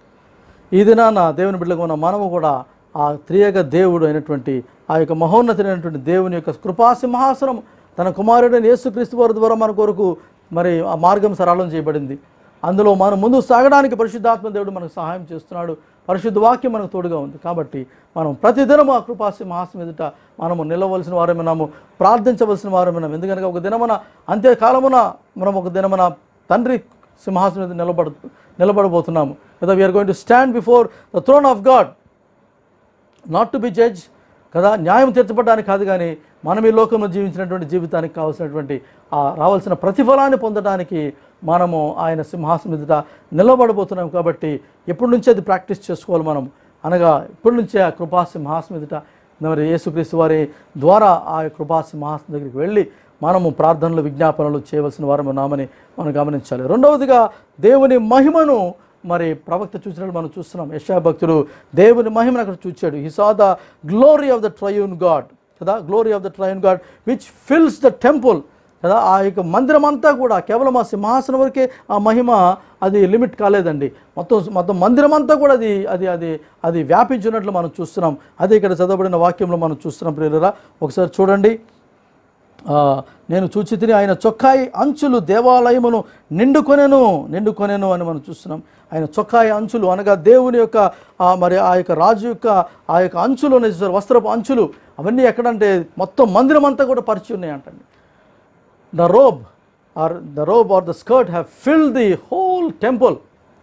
S5: ఈ దినాన దేవుని బిడ్డలకు ఉన్న మనము కూడా ఆ త్రియేక దేవుడు అయినటువంటి ఆ యొక్క మహోన్నతుడైనటువంటి దేవుని యొక్క కృపా సింహాసనం తన కుమారుడైన యేసుక్రీస్తు వారి ద్వారా మన కొరకు మరి ఆ మార్గం సరళం చేయబడింది అందులో మనం ముందు సాగడానికి పరిశుద్ధాత్మ దేవుడు మనకు సహాయం చేస్తున్నాడు పరిశుద్ధ వాక్యం మనకు తోడుగా ఉంది కాబట్టి మనం ప్రతిదినము ఆ కృపా సింహాసనం ఎదుట మనము నిలవలసిన వారమైనాము ప్రార్థించవలసిన వారమైనాము ఎందుకనగా ఒక దినమున అంత్యకాలమున మనం ఒక దినమున తండ్రి సింహాసనం మీద నిలబడ నిలబడబోతున్నాము కదా we're going to stand before the throne of God not to be judge కదా న్యాయం తీర్చబడడానికి కాదు కానీ మనం ఈ లోకంలో జీవించినటువంటి జీవితానికి కావాల్సినటువంటి ఆ రావాల్సిన ప్రతిఫలాన్ని పొందడానికి మనము ఆయన సింహాసనం ఎదుట నిలబడబోతున్నాం కాబట్టి ఎప్పటి నుంచే అది ప్రాక్టీస్ చేసుకోవాలి మనం అనగా ఇప్పటి నుంచే ఆ కృపా సింహాసనం ఎదుట మరి యేసుక్రీస్తు వారి ద్వారా ఆ కృపా సింహాసనం దగ్గరికి వెళ్ళి మనము ప్రార్థనలు విజ్ఞాపనలు చేయవలసిన వారం ఉన్నామని మనం గమనించాలి రెండవదిగా దేవుని మహిమను మరి ప్రవక్త చూసినట్టు మనం చూస్తున్నాం యశా భక్తుడు దేవుని మహిమను అక్కడ చూచాడు he saw the glory of the triune God కదా glory of the triune God which fills the temple కదా ఆ యొక్క మందిరం అంతా కూడా కేవలం ఆ సింహాసనం వరకే ఆ మహిమ అది లిమిట్ కాలేదండి మొత్తం మొత్తం మందిరం అంతా కూడా అది అది అది అది వ్యాపించినట్లు మనం చూస్తున్నాం అదే ఇక్కడ చదవబడిన వాక్యంలో మనం చూస్తున్నాం ప్రియులరా ఒకసారి చూడండి ఆ, నేను చూచితిని ఆయన చొక్కాయి అంచులు దేవాలయమును నిండుకొనెను నిండుకొనెను అని మనం చూస్తున్నాం ఆయన చొక్కాయి అంచులు అనగా దేవుని యొక్క ఆ, మరి ఆ యొక్క రాజు యొక్క ఆ యొక్క అంచులు ఉన్నాయి చూసారు, వస్త్రపు అంచులు అవన్నీ ఎక్కడంటే మొత్తం మందిరం అంతా కూడా పరిచి ఉన్నాయి అంటండి the robe or the robe or the skirt have fill the whole temple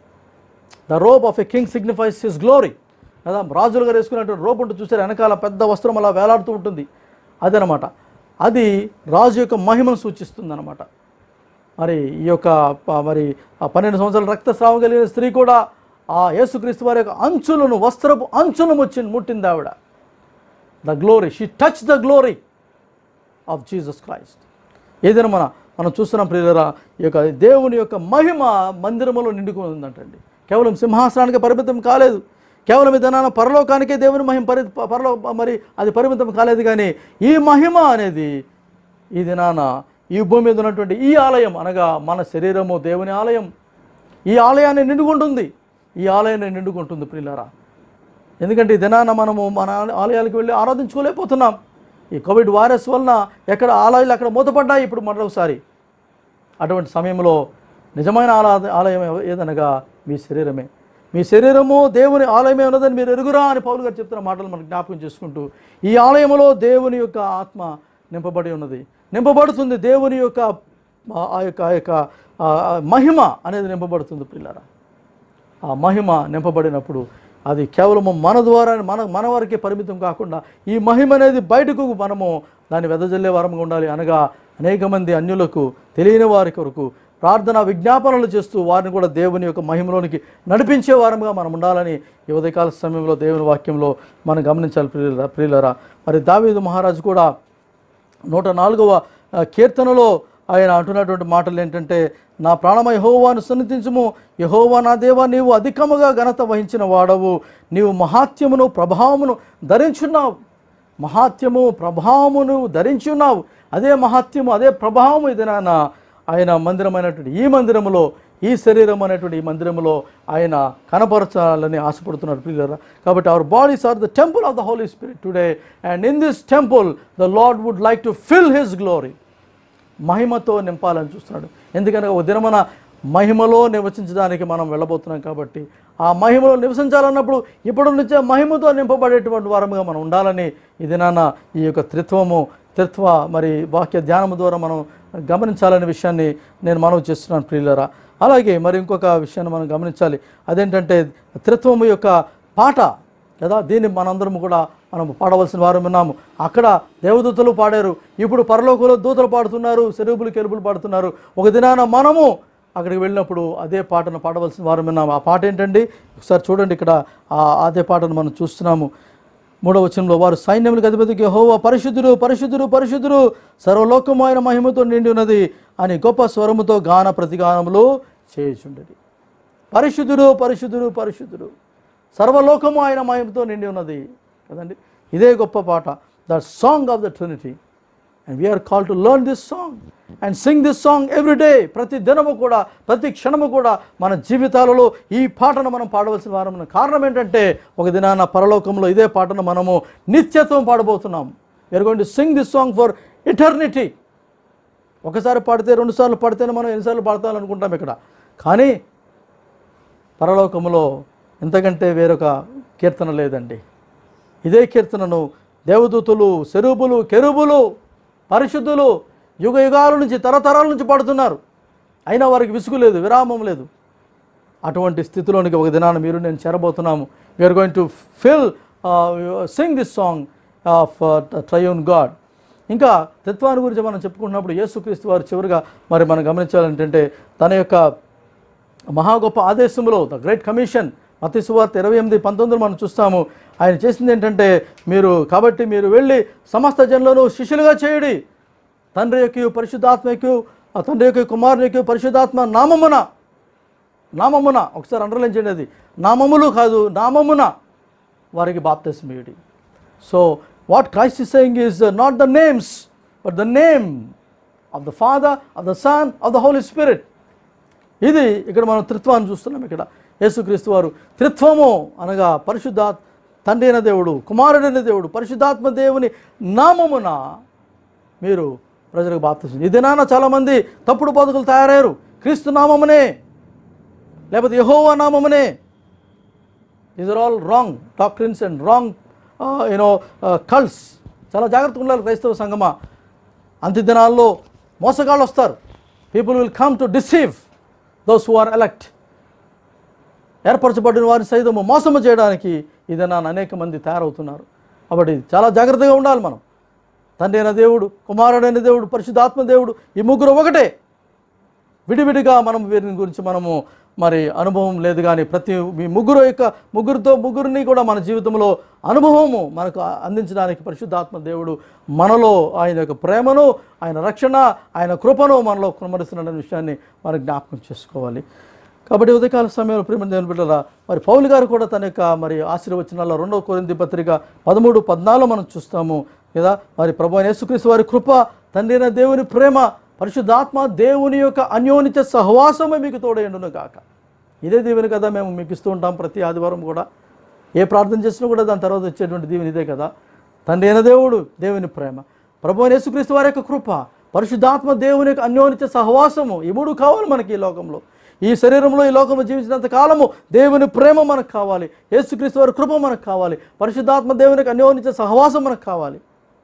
S5: the robe of a king signifies his glory కదా రాజులు గారు వేసుకున్నటువంటి రోబ్ ఉంటుంది చూసారు వెనకాల పెద్ద వస్త్రం అలా వేలాడుతూ ఉంటుంది అదనమాట అది రాజు యొక్క మహిమను సూచిస్తుంది అనమాట మరి ఈ యొక్క ప- మరి ఆ పన్నెండు సంవత్సరాల రక్తస్రావం కలిగిన స్త్రీ కూడా ఆ యేసుక్రీస్తు వారి యొక్క అంచులను వస్త్రపు అంచులను వచ్చి ముట్టింది ఆవిడ the glory she touch the glory of Jesus Christ ఏదైనా మన మనం చూస్తున్నాం ప్రియులరా ఈ యొక్క దేవుని యొక్క మహిమ మందిరములో నిండుకుని ఉందంటండి కేవలం సింహాసనానికి పరిమితం కాలేదు కేవలం ఇదనా పరలోకానికే దేవుని మహిమ పరి పరలో మరి అది పరిమితం కాలేదు కానీ ఈ మహిమ అనేది ఈ దినాన ఈ భూమి మీద ఉన్నటువంటి ఈ ఆలయం అనగా మన శరీరము దేవుని ఆలయం ఈ ఆలయాన్ని నిండుకుంటుంది ఈ ఆలయాన్ని నిండుకుంటుంది ప్రియులరా ఎందుకంటే ఈ దినాన మనము మన ఆలయాలకు వెళ్ళి ఆరాధించుకోలేకపోతున్నాం ఈ కోవిడ్ వైరస్ వలన ఎక్కడ ఆలయాలు అక్కడ మూతపడ్డాయి ఇప్పుడు మరొకసారి అటువంటి సమయంలో నిజమైన ఆలా ఆలయం ఎవ- ఏదనగా మీ శరీరమే మీ శరీరము దేవుని ఆలయమే ఉన్నదని మీరు ఎరుగురా అని పౌలు గారు చెప్తున్న మాటలు మనం జ్ఞాపకం చేసుకుంటూ ఈ ఆలయంలో దేవుని యొక్క ఆత్మ నింపబడి ఉన్నది నింపబడుతుంది దేవుని యొక్క ఆ- ఆ యొక్క ఆ యొక్క ఆ మహిమ అనేది నింపబడుతుంది పిల్లరా ఆ మహిమ నింపబడినప్పుడు అది కేవలము మన ద్వారా మన మన వరకే పరిమితం కాకుండా ఈ మహిమ అనేది బయటకు మనము దాన్ని వెదజల్లే వారంగా ఉండాలి అనగా అనేక మంది అన్యులకు తెలియని వారి కొరకు ప్రార్థన విజ్ఞాపనలు చేస్తూ వారిని కూడా దేవుని యొక్క మహిమలోనికి నడిపించే వారంగా మనం ఉండాలని ఈ ఉదయకాల సమయంలో దేవుని వాక్యంలో మనం గమనించాలి ప్రియులరా ప్రియులరా మరి దావీదు మహారాజు కూడా నూట నాలుగవ ఆ, కీర్తనలో ఆయన అంటున్నటువంటి మాటలు ఏంటంటే నా ప్రాణమ యహోవాను సన్నిధించుము యహోవా నా దేవా నీవు అధికముగా ఘనత వహించిన వాడవు నీవు మహాత్యమును ప్రభావమును ధరించున్నావు మహాత్యము ప్రభావమును ధరించి ఉన్నావు అదే మహాత్యము అదే ప్రభావము ఇది నాన్న ఆయన మందిరమైనటువంటి ఈ మందిరములో ఈ శరీరం అనేటువంటి ఈ మందిరములో ఆయన కనపరచాలని ఆశపడుతున్నారు ప్రియులరా కాబట్టి our bodies are the temple of the Holy Spirit today and in this temple the Lord would like to fill his glory మహిమతో నింపాలని చూస్తున్నాడు ఎందుకనగా ఒక దినమన మహిమలో నివసించడానికి మనం వెళ్ళబోతున్నాం కాబట్టి ఆ మహిమలో నివసించాలన్నప్పుడు ఇప్పటి నుంచే మహిమతో నింపబడేటువంటి వారముగా మనం ఉండాలని ఈ దినాన ఈ యొక్క త్రిత్వము త్రిత్వ మరి వాక్య ధ్యానము ద్వారా మనం గమనించాలనే విషయాన్ని నేను మనవి చేస్తున్నాను ప్రియులరా అలాగే మరి ఇంకొక విషయాన్ని మనం గమనించాలి అదేంటంటే త్రిత్వము యొక్క పాట కదా దీన్ని మనందరం కూడా మనం పాడవలసిన వారు ఉన్నాము అక్కడ దేవదూతలు పాడారు ఇప్పుడు పరలోకంలో దూతలు పాడుతున్నారు సెరువులు కెలుపులు పాడుతున్నారు ఒక దినాన మనము అక్కడికి వెళ్ళినప్పుడు అదే పాటను పాడవలసిన వారు ఉన్నాము ఆ పాట ఏంటండి ఒకసారి చూడండి ఇక్కడ ఆ అదే పాటను మనం చూస్తున్నాము మూడవ వచనంలో వారు సైన్యములకు అధిపతికి హోవా పరిశుద్ధుడు పరిశుద్ధుడు పరిశుద్ధుడు సర్వలోకము ఆయన మహిమతో నిండి ఉన్నది అని గొప్ప స్వరముతో గాన ప్రతిగానములు చేయుచుండేది పరిశుద్ధుడు పరిశుద్ధుడు పరిశుద్ధుడు సర్వలోకము ఆయన మహిమతో నిండి ఉన్నది కదండి ఇదే గొప్ప పాట the song of the Trinity and we are call to learn this song and sing this song every day ప్రతి దినము కూడా ప్రతి క్షణము కూడా మన జీవితాలలో ఈ పాటను మనం పాడవలసిన వారం కారణం ఏంటంటే ఒక దినాన పరలోకంలో ఇదే పాటను మనము నిత్యత్వం పాడబోతున్నాం we are going to sing this song for eternity ఒకసారి పాడితే రెండుసార్లు పాడితేనే మనం ఎన్నిసార్లు పాడతాం అనుకుంటాం ఇక్కడ కానీ పరలోకములో ఇంతకంటే వేరొక కీర్తన లేదండి ఇదే కీర్తనను దేవదూతులు సెరుబులు కెరుబులు పరిశుద్ధులు యుగ యుగాల నుంచి తరతరాల నుంచి పాడుతున్నారు అయినా వారికి విసుగు లేదు విరామం లేదు అటువంటి స్థితిలోనికి ఒక దినాన మీరు నేను చేరబోతున్నాము we are going to fill sing this song of triune God ఇంకా తత్వాన్ని గురించి మనం చెప్పుకుంటున్నప్పుడు యేసుక్రీస్తు వారు చివరిగా మరి మనం గమనించాలంటే తన యొక్క మహా గొప్ప ఆదేశంలో ద గ్రేట్ కమిషన్ మతి సువార్త ఇరవై ఎనిమిది పంతొమ్మిదిలో మనం చూస్తాము ఆయన చేసింది ఏంటంటే మీరు కాబట్టి మీరు వెళ్ళి సమస్త జనులను శిష్యులుగా చేయుడి తండ్రి యొక్క పరిశుద్ధాత్మ యొక్క ఆ తండ్రి యొక్క కుమారుని యొక్క పరిశుద్ధాత్మ నామమున నామమున ఒకసారి అండర్లైన్ చేయండి అది నామములు కాదు నామమున వారికి బాప్తిస్మీయుడి so what Christ is saying is not the names but the name of the Father of the Son of the Holy Spirit ఇది ఇక్కడ మనం త్రిత్వాన్ని చూస్తున్నాం ఇక్కడ యేసుక్రీస్తు వారు త్రిత్వము అనగా పరిశుద్ధ తండ్రి అయిన దేవుడు కుమారుడైన దేవుడు పరిశుద్ధాత్మ దేవుని నామమున మీరు ప్రజలకు బాప్తిసం ఈ దినాన చాలామంది తప్పుడు బతుకులు తయారయ్యారు క్రీస్తు నామమునే లేకపోతే యహోవా నామమునే these are all wrong doctrines and wrong you know cults చాలా జాగ్రత్తగా ఉండాలి క్రైస్తవ సంగమా అంత్య దినాల్లో మోసగాళ్ళు వస్తారు people will come to deceive those who are elect ఏర్పరచబడిన వారిని సైతము మోసము చేయడానికి ఇదన్నా అనేక మంది తయారవుతున్నారు కాబట్టి చాలా జాగ్రత్తగా ఉండాలి మనం తండ్రి అయిన దేవుడు కుమారుడైన దేవుడు పరిశుద్ధాత్మ దేవుడు ఈ ముగ్గురు ఒకటే విడివిడిగా మనం వీరిని గురించి మనము మరి అనుభవం లేదు కానీ ప్రతి మీ ముగ్గురు యొక్క ముగ్గురితో ముగ్గురిని కూడా మన జీవితంలో అనుభవము మనకు అందించడానికి పరిశుద్ధాత్మ దేవుడు మనలో ఆయన యొక్క ప్రేమను ఆయన రక్షణ ఆయన కృపను మనలో కుమరిస్తున్న విషయాన్ని మనం జ్ఞాపకం చేసుకోవాలి కాబట్టి ఉదయకాల సమయంలో ప్రేమ దేవుని బిడ్డరా మరి పౌలు గారు కూడా తన యొక్క మరి ఆశీర్వచనాల్లో రెండవ కొరింది పత్రిక పదమూడు పద్నాలుగు మనం చూస్తాము కదా మరి ప్రభు అయిన యేసుక్రీస్తు వారి కృప తండ్రి అయిన దేవుని ప్రేమ పరిశుద్ధాత్మ దేవుని యొక్క అన్యోన్యత సహవాసమే మీకు తోడైండును కాక ఇదే దీవెని కదా మేము మీకు ఇస్తూ ఉంటాం ప్రతి ఆదివారం కూడా ఏ ప్రార్థన చేసినా కూడా దాని తర్వాత వచ్చేటువంటి దీవెని ఇదే కదా తండ్రి అయిన దేవుడు దేవుని ప్రేమ ప్రభు అయిన యేసుక్రీస్తు వారి యొక్క కృప పరిశుద్ధాత్మ దేవుని యొక్క అన్యోన్యత సహవాసము ఈ మూడు కావాలి మనకి ఈ లోకంలో ఈ శరీరంలో ఈ లోకంలో జీవించినంత కాలము దేవుని ప్రేమ మనకు కావాలి యేసుక్రీస్తు వారి కృప మనకు కావాలి పరిశుద్ధాత్మ దేవుని యొక్క అన్యోన్యత సహవాసం మనకు కావాలి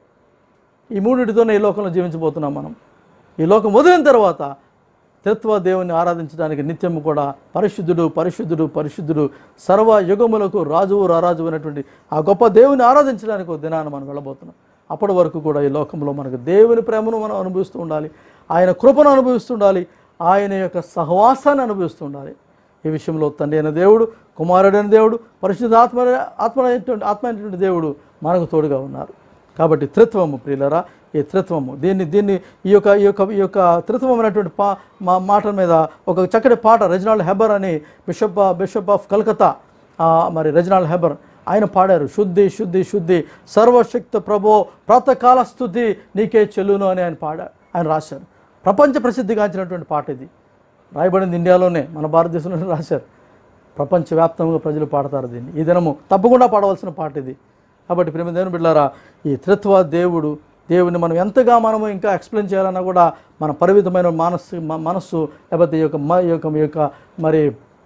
S5: ఈ మూడింటితోనే ఈ లోకంలో జీవించబోతున్నాం మనం ఈ లోకం వదిలిన తర్వాత త్రిత్వ దేవుని ఆరాధించడానికి నిత్యము కూడా పరిశుద్ధుడు పరిశుద్ధుడు పరిశుద్ధుడు సర్వ యుగములకు రాజువు రారాజు అయినటువంటి ఆ గొప్ప దేవుని ఆరాధించడానికి ఒక దినాన్ని మనం వెళ్ళబోతున్నాం అప్పటి వరకు కూడా ఈ లోకంలో మనకు దేవుని ప్రేమను మనం అనుభవిస్తూ ఉండాలి ఆయన కృపను అనుభవిస్తూ ఉండాలి ఆయన యొక్క సహవాసాన్ని అనుభవిస్తూ ఉండాలి ఈ విషయంలో తండ్రి అయిన దేవుడు కుమారుడైన దేవుడు పరిశుద్ధ ఆత్మ ఆత్మ అయినటువంటి ఆత్మ అయినటువంటి దేవుడు మనకు తోడుగా ఉన్నారు కాబట్టి త్రిత్వము ప్రియులరా ఈ త్రిత్వము దీన్ని దీన్ని ఈ యొక్క ఈ యొక్క ఈ యొక్క త్రిత్వం అనేటువంటి పా మా మాట మీద ఒక చక్కటి పాట రెజినాల్డ్ హెబర్ అని బిషప్ బిషప్ ఆఫ్ కలకత్తా ఆ, మరి రెజినాల్డ్ హెబర్ ఆయన పాడారు శుద్ధి శుద్ధి శుద్ధి సర్వశక్తి ప్రభో ప్రాతకాల స్థుతి నీకే చెల్లును అని ఆయన పాడారు ఆయన రాశారు ప్రపంచ ప్రసిద్ధిగాంచినటువంటి పాట ఇది రాయబడింది ఇండియాలోనే మన భారతదేశంలోనే రాశారు ప్రపంచవ్యాప్తంగా ప్రజలు పాడతారు దీన్ని ఈ దినము తప్పకుండా పాడవలసిన పాట ఇది కాబట్టి ప్రేమ దేవుని బిడ్డారా ఈ త్రిత్వ దేవుడు దేవుని మనం ఎంతగా మనము ఇంకా ఎక్స్ప్లెయిన్ చేయాలన్నా కూడా మన పరిమితమైన మనస్సు మ- మనస్సు లేకపోతే ఈ యొక్క మ- ఈ యొక్క ఈ యొక్క మరి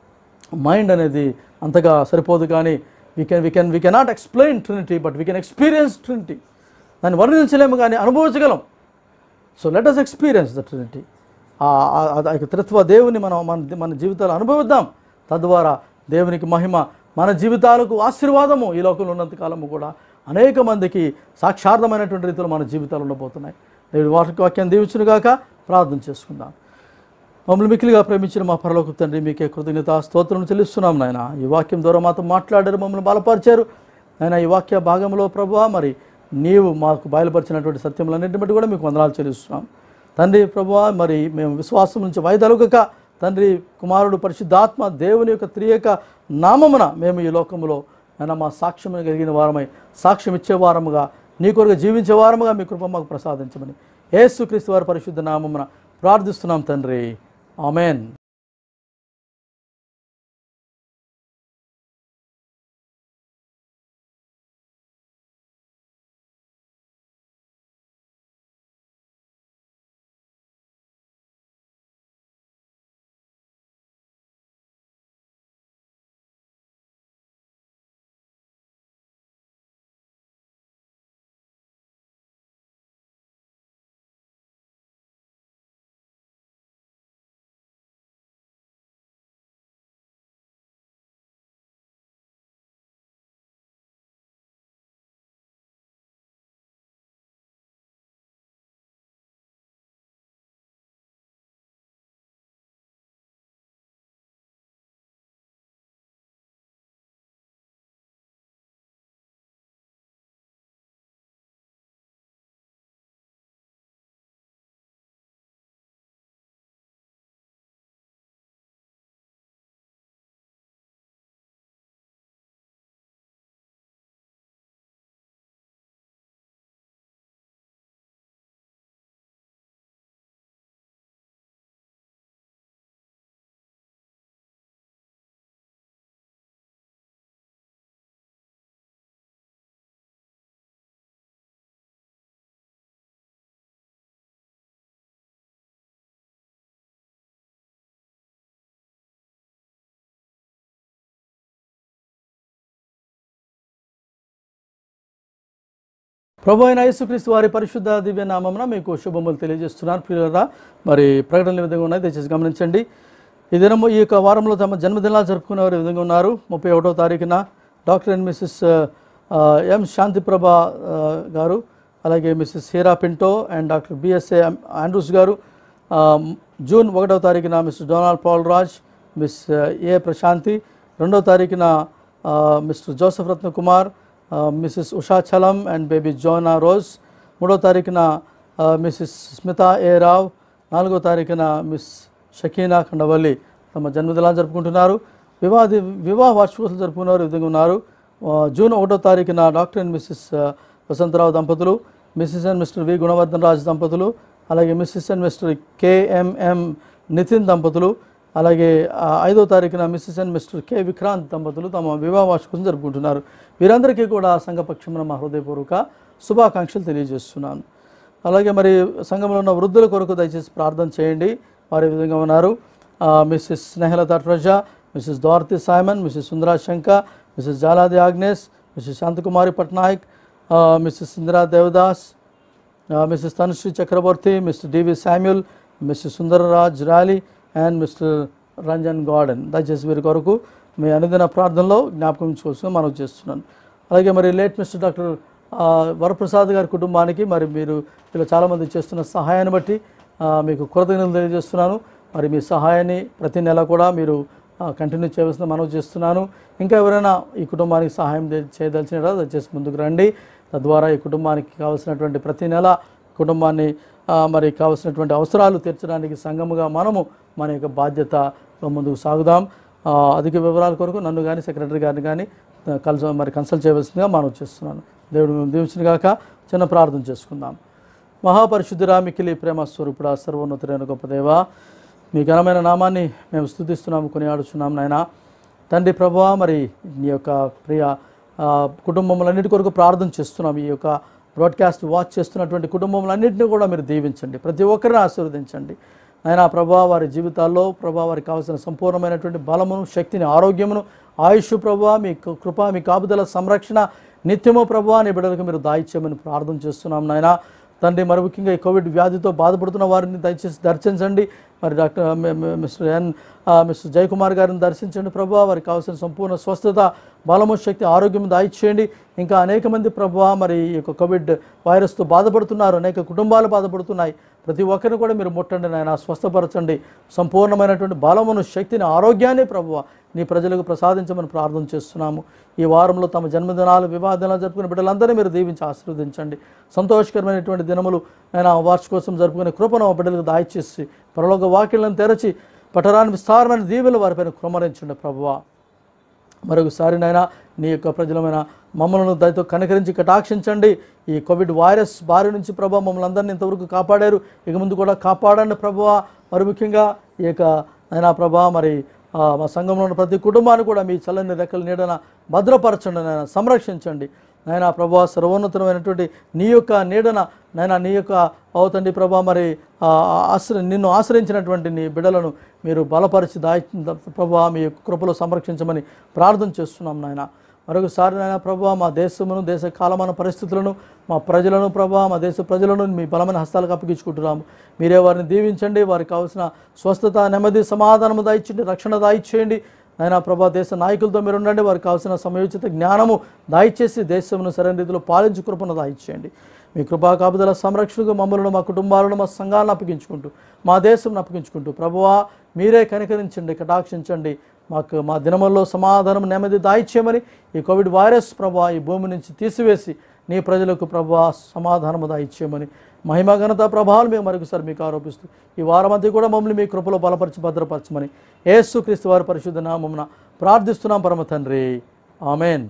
S5: మైండ్ అనేది అంతగా సరిపోదు కానీ we can we can we cannot explain Trinity but we can experience Trinity దాన్ని వర్ణించలేము కానీ అనుభవించగలం so let us experience the Trinity ఆ ఆ- ఆ యొక్క త్రిత్వ దేవుని మనం మన మన జీవితాలు అనుభవిద్దాం తద్వారా దేవునికి మహిమ మన జీవితాలకు ఆశీర్వాదము ఈ లోకంలో ఉన్నంత కాలము కూడా అనేక మందికి సాక్షార్థమైనటువంటి రీతిలో మన జీవితాలు ఉండబోతున్నాయి దేవుడి వాటి వాక్యాన్ని దీవించును గాక ప్రార్థన చేసుకుందాం మమ్మల్ని మిక్కిలిగా ప్రేమించిన మా పరలోక తండ్రి మీకే కృతజ్ఞత స్తోత్రం చెల్లిస్తున్నాం నాయన ఈ వాక్యం ద్వారా మాతో మాట్లాడారు మమ్మల్ని బలపరిచారు నాయన ఈ వాక్య భాగంలో ప్రభువా మరి నీవు మాకు బయలుపరిచినటువంటి సత్యములన్నింటిని బట్టి కూడా మీకు వందనాలు చెల్లిస్తున్నాం తండ్రి ప్రభువా మరి మేము విశ్వాసం నుంచి వైదొలగక తండ్రి కుమారుడు పరిశుద్ధాత్మ దేవుని యొక్క త్రియక నామమున మేము ఈ లోకములో ఆయన మా సాక్ష్యం కలిగిన వారమై సాక్ష్యం ఇచ్చే వారముగా నీ కొరకు జీవించే వారముగా మీ కృప మాకు ప్రసాదించమని యేసుక్రీస్తు వారి పరిశుద్ధ నామమున ప్రార్థిస్తున్నాం తండ్రి ఆమెన్ ప్రభు అయిన యేసుక్రీస్తు వారి పరిశుద్ధ దివ్య నామమున మీకు శుభములు తెలియజేస్తున్నాను ప్రియులరా మరి ప్రకటనలు ఈ విధంగా ఉన్నాయి దయచేసి గమనించండి ఈ దినము ఈ యొక్క వారంలో తమ జన్మదినాలు జరుపుకునే వారు ఈ విధంగా ఉన్నారు ముప్పై ఒకటో తారీఖున డాక్టర్ అండ్ మిస్సెస్ ఆ, ఎం శాంతిప్రభ ఆ, గారు అలాగే Mrs Hira Pinto and doctor B S A Andrews garu ఆ, జూన్ ఒకటో తారీఖున Mr Donald Paul Raj Miss A Prashanti రెండో తారీఖున ఆ, మిస్టర్ జోసఫ్ రత్న కుమార్ ఆ, Mrs Usha Chalam and baby Jona Rose మూడో తారీఖున ఆ, మిస్సెస్ స్మిత ఏ రావ్ నాలుగో తారీఖున మిస్ షకీనా ఖండవల్లి తమ జన్మదినాలు జరుపుకుంటున్నారు వివాహ వివాహ వార్షికోత్సవం జరుపుకున్నారు ఈ విధంగా ఉన్నారు ఆ, జూన్ ఒకటో తారీఖున డాక్టర్ అండ్ మిస్సెస్ ఆ, వసంతరావు దంపతులు Mrs and Mr V Gunavardhan Raj దంపతులు అలాగే Mrs and Mr K M M Nitin దంపతులు అలాగే ఆ, ఐదో తారీఖున Mrs and Mr K Vikrant దంపతులు తమ వివాహ వార్షికోత్సవం జరుపుకుంటున్నారు వీరందరికీ కూడా సంఘపక్షమున మా హృదయపూర్వక శుభాకాంక్షలు తెలియజేస్తున్నాను అలాగే మరి సంఘంలో ఉన్న వృద్ధుల కొరకు దయచేసి ప్రార్థన చేయండి వారు ఈ విధంగా ఉన్నారు ఆ, Mrs Snehalatha Praja Mrs Dwarathi Simon Mrs Sundara Shanka Mrs Jaladi Agnes Mrs Shanthakumari Patnaik ఆ, Mrs Indira Devadas uh, Mrs. Tanushree Chakraborty, Mr. D.V. Samuel, Mr. Sundararaj Rally and Mr. Ranjan Garden దయచేసి వీరి కొరకు మీ అనుదిన ప్రార్థనలో జ్ఞాపకం ఉంచుకోవాల్సిన మనం చేస్తున్నాను అలాగే మరి లేట్ మిస్టర్ డాక్టర్ ఆ, వరప్రసాద్ గారి కుటుంబానికి మరి మీరు ఇలా చాలామంది చేస్తున్న సహాయాన్ని బట్టి ఆ, మీకు కృతజ్ఞతలు తెలియజేస్తున్నాను మరి మీ సహాయాన్ని ప్రతి నెల కూడా మీరు కంటిన్యూ చేయవలసిన మనం చేస్తున్నాను ఇంకా ఎవరైనా ఈ కుటుంబానికి సహాయం చే- చేయదలిచిన దయచేసి ముందుకు రండి తద్వారా ఈ కుటుంబానికి కావాల్సినటువంటి ప్రతి నెల కుటుంబాన్ని ఆ, మరి కావాల్సినటువంటి అవసరాలు తీర్చడానికి సంఘముగా మనము మన యొక్క బాధ్యతలో ముందుకు సాగుదాం ఆ, అధిక వివరాల కొరకు నన్ను కానీ సెక్రటరీ గారిని కానీ కలిసి మరి కన్సల్ట్ చేయవలసిందిగా మనం చేస్తున్నాను దేవుడు దీవించిన గాక చిన్న ప్రార్థన చేసుకుందాం మహాపరిశుద్ధురా మికిలి ప్రేమ స్వరూపుడా సర్వోన్నతుడైన గొప్ప దేవా మీ ఘనమైన నామాన్ని మేము స్థుతిస్తున్నాము కొనియాడుచున్నాం నాయన తండ్రి ప్రభువా మరి నీ యొక్క ప్రియ ఆ, కుటుంబములన్నిటి కొరకు ప్రార్థన చేస్తున్నాం ఈ యొక్క బ్రాడ్కాస్ట్ వాచ్ చేస్తున్నటువంటి కుటుంబములన్నింటినీ కూడా మీరు దీవించండి ప్రతి ఒక్కరిని ఆశీర్వదించండి ఆయన ప్రభా వారి జీవితాల్లో ప్రభా వారికి కావాల్సిన సంపూర్ణమైనటువంటి బలమును శక్తిని ఆరోగ్యమును ఆయుష్ ప్రభా మీ క- కృప మీ కాపుదల సంరక్షణ నిత్యము ప్రభా నీ బిడ్డలకు మీరు దాయిచ్యమని ప్రార్థన చేస్తున్నాం నాయన తండ్రి మరి ముఖ్యంగా ఈ కోవిడ్ వ్యాధితో బాధపడుతున్న వారిని దయచేసి దర్శించండి మరి డాక్టర్ మి- మి- మిస్టర్ ఎన్ ఆ, మిస్టర్ జయకుమార్ గారిని దర్శించండి ప్రభు వారికి కావాల్సిన సంపూర్ణ స్వస్థత బలము శక్తి ఆరోగ్యం దాయిచ్చేయండి ఇంకా అనేక మంది ప్రభు మరి ఈ యొక్క కోవిడ్ వైరస్తో బాధపడుతున్నారు అనేక కుటుంబాలు బాధపడుతున్నాయి ప్రతి ఒక్కరిని కూడా మీరు ముట్టండి నాయన స్వస్థపరచండి సంపూర్ణమైనటువంటి బలమును శక్తిని ఆరోగ్యాన్ని ప్రభువ నీ ప్రజలకు ప్రసాదించమని ప్రార్థన చేస్తున్నాము ఈ వారంలో తమ జన్మదినాలు వివాహ దినాలు జరుపుకునే బిడ్డలందరినీ మీరు దీవించి ఆశీర్వదించండి సంతోషకరమైనటువంటి దినములు నేను వార్షికోత్సవం జరుపుకునే కృపను ఆ బిడ్డలకు దాయిచేసి పరలోక వాక్యాలను తెరచి పట్టరాని విస్తారమైన దీవెలు వారిపైన కుమరించండి ప్రభువా మరొకసారి నాయన నీ యొక్క ప్రజలమైన మమ్మల్ని దయతో కనికరించి కటాక్షించండి ఈ కోవిడ్ వైరస్ బారి నుంచి ప్రభా మమ్మల్ని అందరినీ ఇంతవరకు కాపాడారు ఇక ముందు కూడా కాపాడండి ప్రభువా మరి ముఖ్యంగా ఈ యొక్క నైనా ప్రభా మరి ఆ, మా సంఘంలో ఉన్న ప్రతి కుటుంబాన్ని కూడా మీ చల్లని రెక్కల నీడన భద్రపరచండి నాయన సంరక్షించండి నాయన ప్రభా సర్వోన్నతమైనటువంటి నీ యొక్క నీడన నాయన నీ యొక్క అవుతండి ప్రభా మరి ఆ, ఆశ్ర నిన్ను ఆశ్రయించినటువంటి నీ బిడ్డలను మీరు బలపరిచి దాయి ప్రభా మీ యొక్క కృపలో సంరక్షించమని ప్రార్థన చేస్తున్నాం నాయన మరొకసారి నాయన ప్రభా మా దేశమును దేశ కాలమాన పరిస్థితులను మా ప్రజలను ప్రభా మా దేశ ప్రజలను మీ బలమైన హస్తాలకు అప్పగించుకుంటున్నాము మీరే వారిని దీవించండి వారికి కావాల్సిన స్వస్థత నెమ్మది సమాధానము దాయిచ్చండి రక్షణ దాయిచ్చేయండి నాయన ప్రభా దేశ నాయకులతో మీరు ఉండండి వారికి కావాల్సిన సమయోచిత జ్ఞానము దాయిచేసి దేశమును సరైన రీతిలో పాలించు కృపను దాయిచ్చేయండి మీ కృపా కాపుదల సంరక్షణకు మమ్మల్ని మా కుటుంబాలను మా సంఘాలను అప్పగించుకుంటూ మా దేశంను అప్పగించుకుంటూ ప్రభువా మీరే కనికరించండి కటాక్షించండి మాకు మా దినముల్లో సమాధానం నెమ్మది దాయిచ్చేయమని ఈ కోవిడ్ వైరస్ ప్రభా ఈ భూమి నుంచి తీసివేసి నీ ప్రజలకు ప్రభా సమాధానము దాయిచ్చేయమని మహిమ ఘనత ప్రభావాలు మేము మరొకసారి మీకు ఆరోపిస్తూ ఈ వారమంతా కూడా మమ్మల్ని మీ కృపలో బలపరిచి భద్రపరచమని యేసుక్రీస్తు వారి పరిశుద్ధ నామమున ప్రార్థిస్తున్నాం పరమ తండ్రి ఆమెన్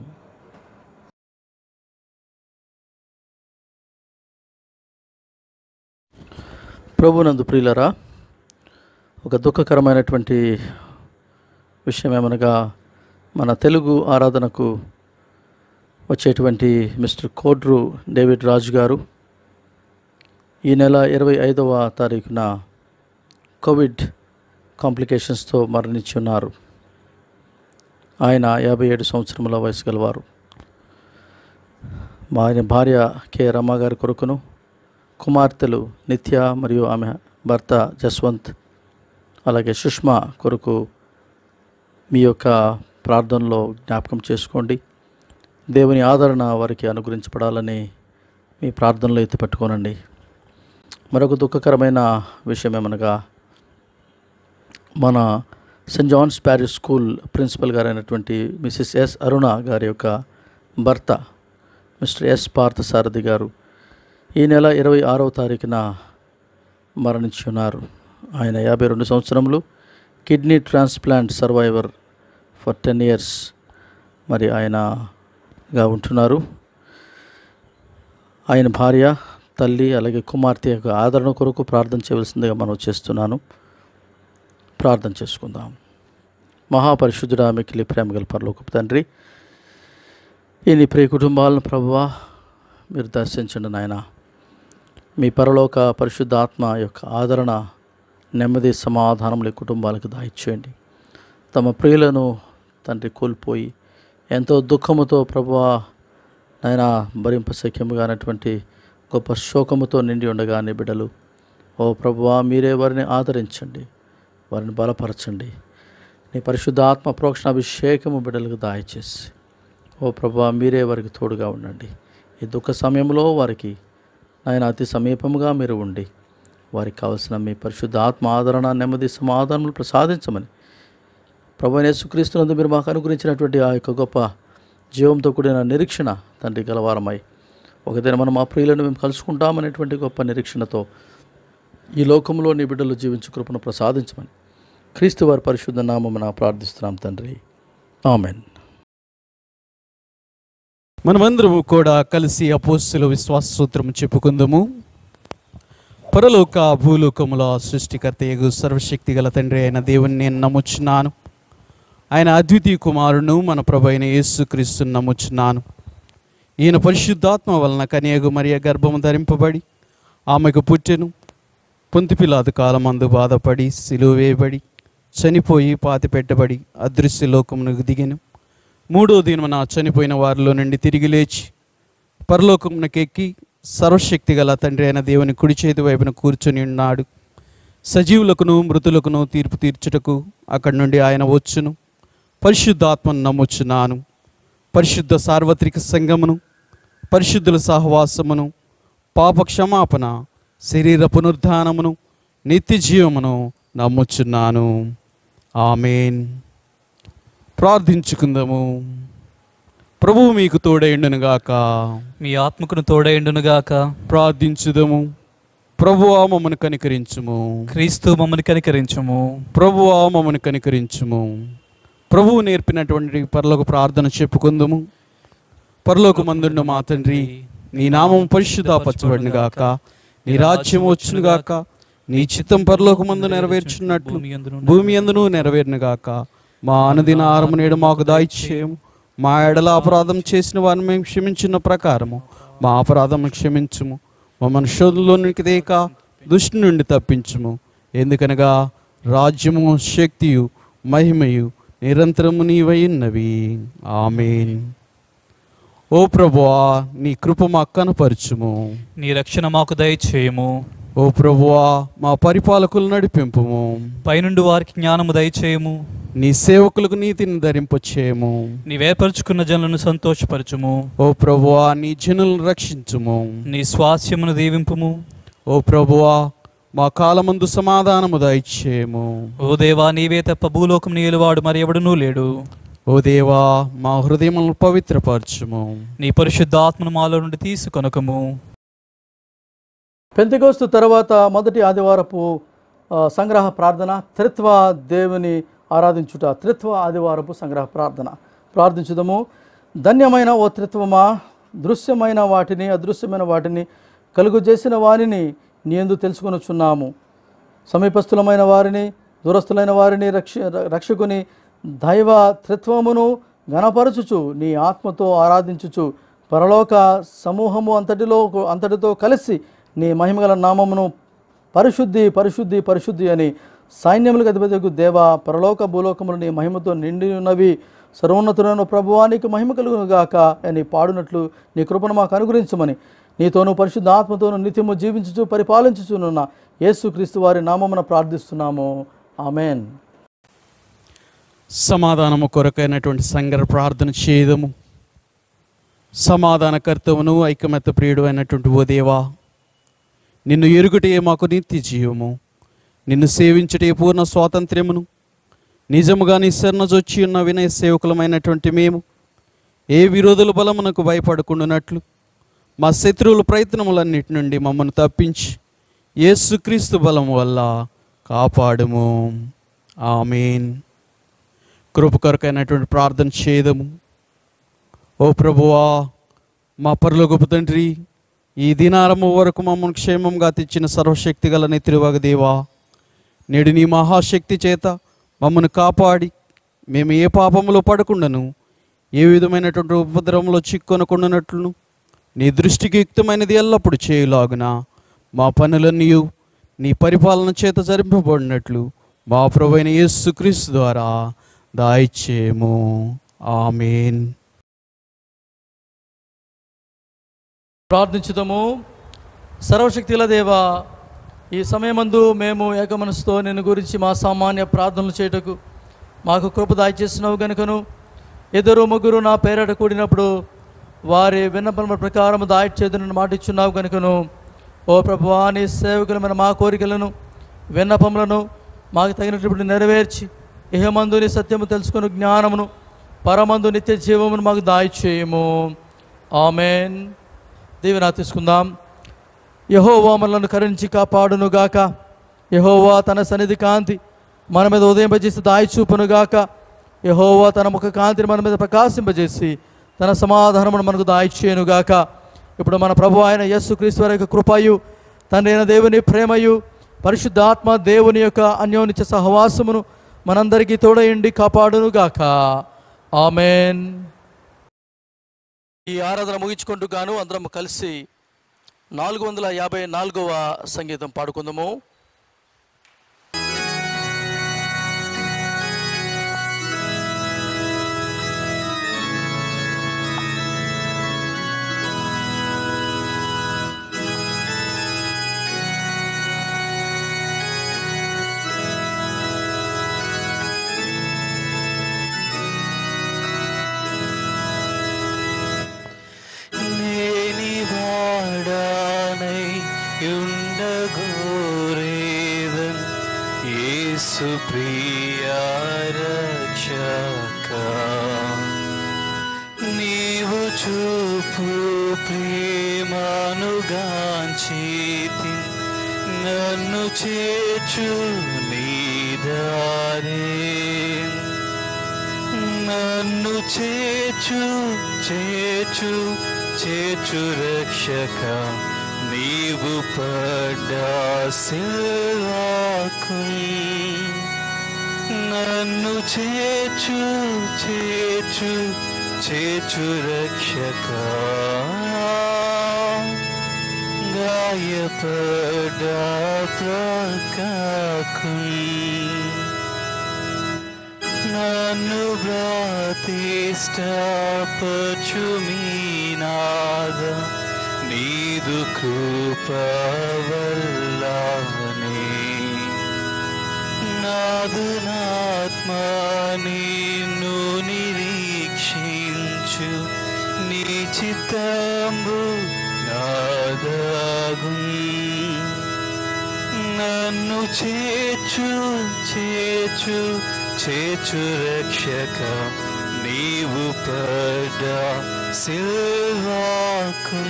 S5: ప్రభునందు ప్రియులరా ఒక దుఃఖకరమైనటువంటి విషయం ఏమనగా మన తెలుగు ఆరాధనకు వచ్చేటువంటి మిస్టర్ కోడ్రు డేవిడ్ రాజు గారు ఈ నెల ఇరవై ఐదవ తారీఖున కోవిడ్ కాంప్లికేషన్స్తో మరణించి ఉన్నారు ఆయన యాభై ఏడు సంవత్సరముల వయసు గలవారు మా ఆయన భార్య కె రమ్మ గారి కొరకును కుమార్తెలు నిత్య మరియు ఆమె భర్త జస్వంత్ అలాగే సుష్మా కొరకు మీ యొక్క ప్రార్థనలో జ్ఞాపకం చేసుకోండి దేవుని ఆదరణ వారికి అనుగ్రహించబడాలని మీ ప్రార్థనలో ఎత్తిపెట్టుకోనండి మరొక దుఃఖకరమైన విషయం ఏమనగా మన Saint John's Paris school principal గారైనటువంటి మిస్సెస్ ఎస్ అరుణ గారి యొక్క భర్త మిస్టర్ ఎస్ పార్థసారథి గారు ఈ నెల ఇరవై ఆరవ తారీఖున మరణించి ఉన్నారు ఆయన యాభై రెండు సంవత్సరములు kidney transplant survivor for ten years మరి ఆయనగా ఉంటున్నారు ఆయన భార్య తల్లి అలాగే కుమార్తె యొక్క ఆదరణ కొరకు ప్రార్థన చేయవలసిందిగా మనం చేస్తున్నాను ప్రార్థన చేసుకుందాం మహాపరిశుద్ధుడా మిక్కిలి ప్రేమ గల పరలోకపు తండ్రి ఈ నీ ప్రియ కుటుంబాలను ప్రభువా మీరు దర్శించండి నాయన మీ పరలోక పరిశుద్ధ ఆత్మ యొక్క ఆదరణ నెమ్మది సమాధానములు ఈ కుటుంబాలకు దాయిచ్చేయండి తమ ప్రియులను తండ్రి కోల్పోయి ఎంతో దుఃఖముతో ప్రభువా నాయన భరింపశక్యముగానటువంటి గొప్ప శోకముతో నిండి ఉండగా నీ బిడ్డలు ఓ ప్రభువా మీరే వారిని ఆదరించండి వారిని బలపరచండి నీ పరిశుద్ధ ఆత్మ ప్రోక్షణ అభిషేకము బిడ్డలకు దాయిచేసి ఓ ప్రభువా మీరే వారికి తోడుగా ఉండండి ఈ దుఃఖ సమయంలో వారికి ఆయన అతి సమీపముగా మీరు ఉండి వారికి కావలసిన మీ పరిశుద్ధ ఆత్మ ఆదరణ నెమ్మది సమాధానములు ప్రసాదించమని ప్రభు యేసుక్రీస్తునందు మీరు మాకు అనుగ్రహించినటువంటి ఆ యొక్క గొప్ప జీవంతో కూడిన నిరీక్షణ తండ్రి గలవారమై ఒకదిన మనం మా ప్రియులను మేము కలుసుకుంటామనేటువంటి గొప్ప నిరీక్షణతో ఈ లోకంలో నీ బిడ్డలు జీవించు కృపను ప్రసాదించమని క్రీస్తు వారి పరిశుద్ధ నామమున ప్రార్థిస్తున్నాం తండ్రి ఆమెన్
S6: మనమందరము కూడా కలిసి అపోస్తుల విశ్వాస సూత్రము చెప్పుకుందాము పరలోక భూలోకముల సృష్టికర్త యగు సర్వశక్తి గల తండ్రి అయిన దేవుని నేను నమ్ముచున్నాను ఆయన అద్వితీయ కుమారును మన ప్రభు అయిన యేసుక్రీస్తుని నమ్ముచున్నాను ఈయన పరిశుద్ధాత్మ వలన కనియగు మరియ గర్భము ధరింపబడి ఆమెకు పుట్టెను పొంతిపిలాదు కాలమందు బాధపడి సిలువ వేయబడి చనిపోయి పాతి పెట్టబడి అదృశ్య లోకమునకు దిగెను మూడో దినమున చనిపోయిన వారిలో నుండి తిరిగి లేచి పరలోకమునకెక్కి సర్వశక్తి గల తండ్రి అయిన దేవుని కుడి చేతి వైపున కూర్చొని ఉన్నాడు సజీవులకును మృతులకును తీర్పు తీర్చుటకు అక్కడి నుండి ఆయన వచ్చును పరిశుద్ధాత్మను నమ్ముచున్నాను పరిశుద్ధ సార్వత్రిక సంగమును పరిశుద్ధుల సహవాసమును పాప క్షమాపణ శరీర పునరుద్ధానమును నిత్య జీవమును నమ్ముచున్నాను ఆమెన్ ప్రార్థించుకుందాము ప్రభువు మీకు తోడైండునుగాక
S1: మీ ఆత్మకును తోడైండునుగాక
S6: ప్రార్థించుదము ప్రభువా మమ్మను కనికరించుము
S1: క్రీస్తు మమ్మల్ని కనికరించుము
S6: ప్రభువా మమ్మను కనికరించుము ప్రభువు నేర్పినటువంటి పరలోక ప్రార్థన చెప్పుకుందాము పరలోక మందుండు మా తండ్రి నీ నామం పరిశుద్ధపరచబడిన గాక నీ రాజ్యం వచ్చును గాక నీ చిత్తం పరలోక మందు నెరవేర్చున్నట్లు భూమి అందును నెరవేరును గాక మా అనుదిన ఆరము నేడు మాకు దాయిచ్చేయము మా ఎడల అపరాధం చేసిన వారిని మేము క్షమించిన ప్రకారము మా అపరాధం క్షమించుము మమ్మల్ని శోధంలోనికి దేక దుష్టి నుండి తప్పించుము ఎందుకనగా రాజ్యము శక్తియు మహిమయు నిరంతరము నీవయున్నవి ఆమెన్ ఓ ప్రభువా నీ కృప మాకు కనపరచుము
S1: నీ రక్షణ మాకు దయచేయము
S6: ఓ ప్రభువా మా పరిపాలకులు నడిపింపుము
S1: పైనుండి వారికి జ్ఞానము దయచేయము
S6: నీ సేవకులకు నీతిని ధరింపచేయము
S1: నీవేర్పరచుకున్న జనులను సంతోషపరచుము
S6: ఓ ప్రభువా నీ జనులను రక్షించుము
S1: నీ స్వాస్యమును దీవింపుము
S6: ఓ ప్రభువా మా కాలమందు సమాధానము దయచేయము
S1: ఓ దేవా నీవే తప్ప భూలోకం నీలువాడు మరి ఎవడునూ లేడు
S6: ఓ దేవా మా హృదయములను పవిత్రపరచుము
S1: నీ పరిశుద్ధ ఆత్మను మాలో నుండి తీసుకొనకము
S5: పెంతకోస్తు తర్వాత మొదటి ఆదివారపు ఆ, సంగ్రహ ప్రార్థన త్రిత్వ దేవుని ఆరాధించుట త్రిత్వ ఆదివారపు సంగ్రహ ప్రార్థన ప్రార్థించుదము ధన్యమైన ఓ త్రిత్వమా దృశ్యమైన వాటిని అదృశ్యమైన వాటిని కలుగు చేసిన వారిని నీ ఎందు తెలుసుకొనుచున్నాము సమీపస్థులమైన వారిని దూరస్థులైన వారిని రక్ష రక్షకుని దైవ త్రిత్వమును గణపరచుచు నీ ఆత్మతో ఆరాధించుచు పరలోక సమూహము అంతటిలో అంతటితో కలిసి నీ మహిమగల నామమును పరిశుద్ధి పరిశుద్ధి పరిశుద్ధి అని సైన్యములకు అధిపతికు దేవ పరలోక భూలోకములు నీ మహిమతో నిండి ఉన్నవి సర్వోన్నతుడైన ప్రభువానికి మహిమ కలుగును గాక అని పాడునట్లు నీ కృపను మాకు అనుగ్రహించమని నీతోనూ పరిశుద్ధ ఆత్మతోనూ నిత్యము జీవించుచు పరిపాలించుచునున్న యేసుక్రీస్తు వారి నామమున ప్రార్థిస్తున్నాము ఆమెన్
S6: సమాధానము కొరకైనటువంటి సంగర ప్రార్థన చేయదము సమాధానకర్తవును ఐకమత్య ప్రియుడు అయినటువంటి ఓ దేవా నిన్ను ఎరుగుటే మాకు నిత్య జీవము నిన్ను సేవించుటే పూర్ణ స్వాతంత్ర్యమును నిజముగా నీ శరణజొచ్చి ఉన్న వినయ సేవకులమైనటువంటి మేము ఏ విరోధుల బలమునకు భయపడకుండానట్లు మా శత్రువుల ప్రయత్నములన్నిటి నుండి మమ్మల్ని తప్పించి యేసుక్రీస్తు బలం వల్ల కాపాడుము ఆమెన్ కృప కొరకైనటువంటి ప్రార్థన చేయదము ఓ ప్రభువా మా పరలోకపు తండ్రి ఈ దినారము వరకు మమ్మల్ని క్షేమంగా తెచ్చిన సర్వశక్తి గల నెత్తిరువగ దేవా నేడు నీ మహాశక్తి చేత మమ్మల్ని కాపాడి మేము ఏ పాపములో పడకుండాను ఏ విధమైనటువంటి ఉపద్రవంలో చిక్కొనకుండానట్లును నీ దృష్టికి యుక్తమైనది ఎల్లప్పుడూ చేయులాగున మా పనులన్నీ నీ పరిపాలన చేత జరిపింపబడినట్లు మా ప్రభైన యేసుక్రీస్తు ద్వారా దాయిచ్చేము ఆమెన్
S2: ప్రార్థించుదాము సర్వశక్తిల దేవా ఈ సమయమందు మేము ఏకమనసుతో నేను గురించి మా సామాన్య ప్రార్థనలు చేయుటకు మాకు కృప దాయిచేసినావు గనుకను ఇద్దరు ముగ్గురు నా పేరట కూడినప్పుడు వారి విన్నపముల ప్రకారం దాయి చేదునని మాట ఇచ్చున్నావు గనుకను ఓ ప్రభువా నీ సేవకులమైన మా కోరికలను విన్నపములను మాకు తగినటువంటి నెరవేర్చి ఇహమందు నీ సత్యము తెలుసుకుని జ్ఞానమును పరమందు నిత్య జీవమును మాకు దాయి చేయము ఆమెన్ దీవెన తీసుకుందాం యహోవా మనలను కరుణించి కాపాడును గాక యహోవా తన సన్నిధి కాంతి మన మీద ఉదయింపజేసి దాయి చూపును గాక యహోవా తన ముఖ కాంతిని మన మీద ప్రకాశింపజేసి తన సమాధానమును మనకు దాయి చేయను గాక ఇప్పుడు మన ప్రభు అయిన యస్సు క్రీస్తు వారి యొక్క కృపయు తండ్రి అయిన దేవుని ప్రేమయు పరిశుద్ధాత్మ దేవుని యొక్క అన్యోన్య సహవాసమును మనందరికీ తోడయండి కాపాడును గాక ఆమెన్ ఈ ఆరాధన ముగించుకుంటూ గాను అందరం కలిసి నాలుగు వందల యాభై నాలుగవ సంగీతం పాడుకుందాము
S1: నేని వాడానై యుండగోరేదన్ యేసు ప్రియ రక్షక నీవు చూపు ప్రేమనుగాంచితి నన్ను చేచు నీదారే నన్ను చేచు చేచు చేచు రక్షక నీవు పడ్డా సిల్వాకు నన్ను చేచు చేచు చేచు రక్షక గాయపడ్డా ప్రకాకు నన్ను బ్రాతిష్టపచు మీనాద నీదు కృపవల్లవనే నాదు నాత్మ నిన్ను నిరీక్షించు నీ చిత్తంబు నాదగు నన్ను చేచు చేచు చేచు రక్షక నీవు పడ్డా సిల్వాకు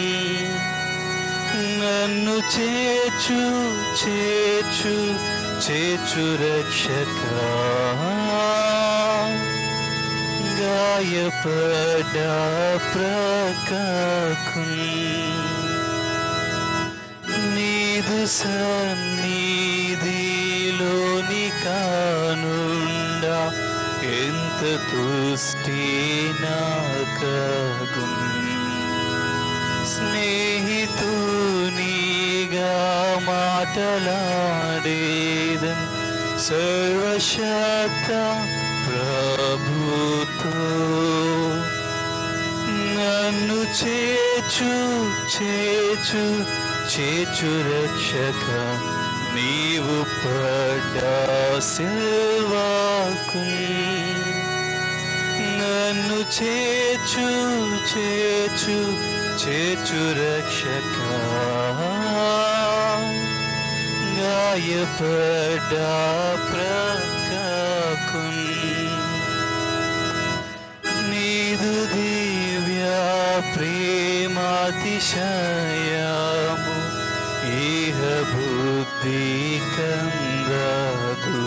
S1: నన్ను చేచు చేచు చేచు రక్షక గాయపడ్డా ప్రకాకు నీదు సన్నిధిలోని కానుండా ఎంత తుష్టి నాకగు స్నేహితునిగా మాటలాడేదన్ సర్వశక్త ప్రభు ప్రభుతో నన్ను చేచు చేచు చేచు రక్షక నీవు పడ్డా సిల్వాకు నన్ను చేచు చేచు చేచు రక్షక గాయపడ్డా ప్రకాకున్ నీదు దివ్య ప్రేమాతిశయము ఇహ బుద్ధి కందదు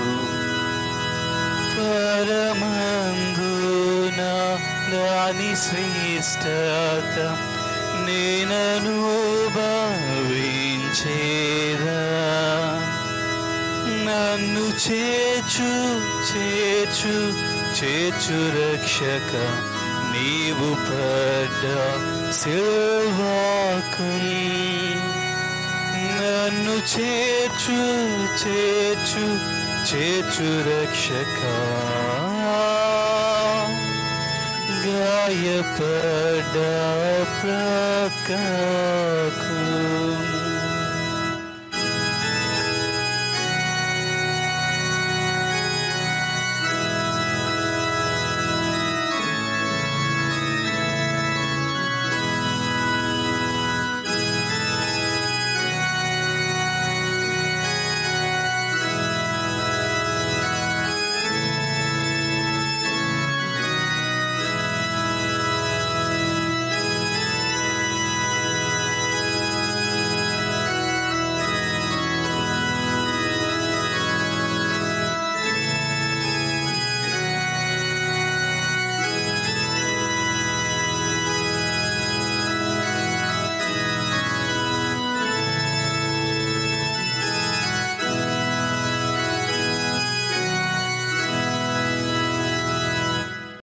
S1: పరమందున దాని శ్రేష్టత నేనను భావించేదా నన్ను చేచు చేచు చేచు రక్షక నీవు పడ్డ సిల్వాకు నన్ను చేర్చు చేర్చు చేర్చు రక్షక గాయపడ్డ ప్రకాకు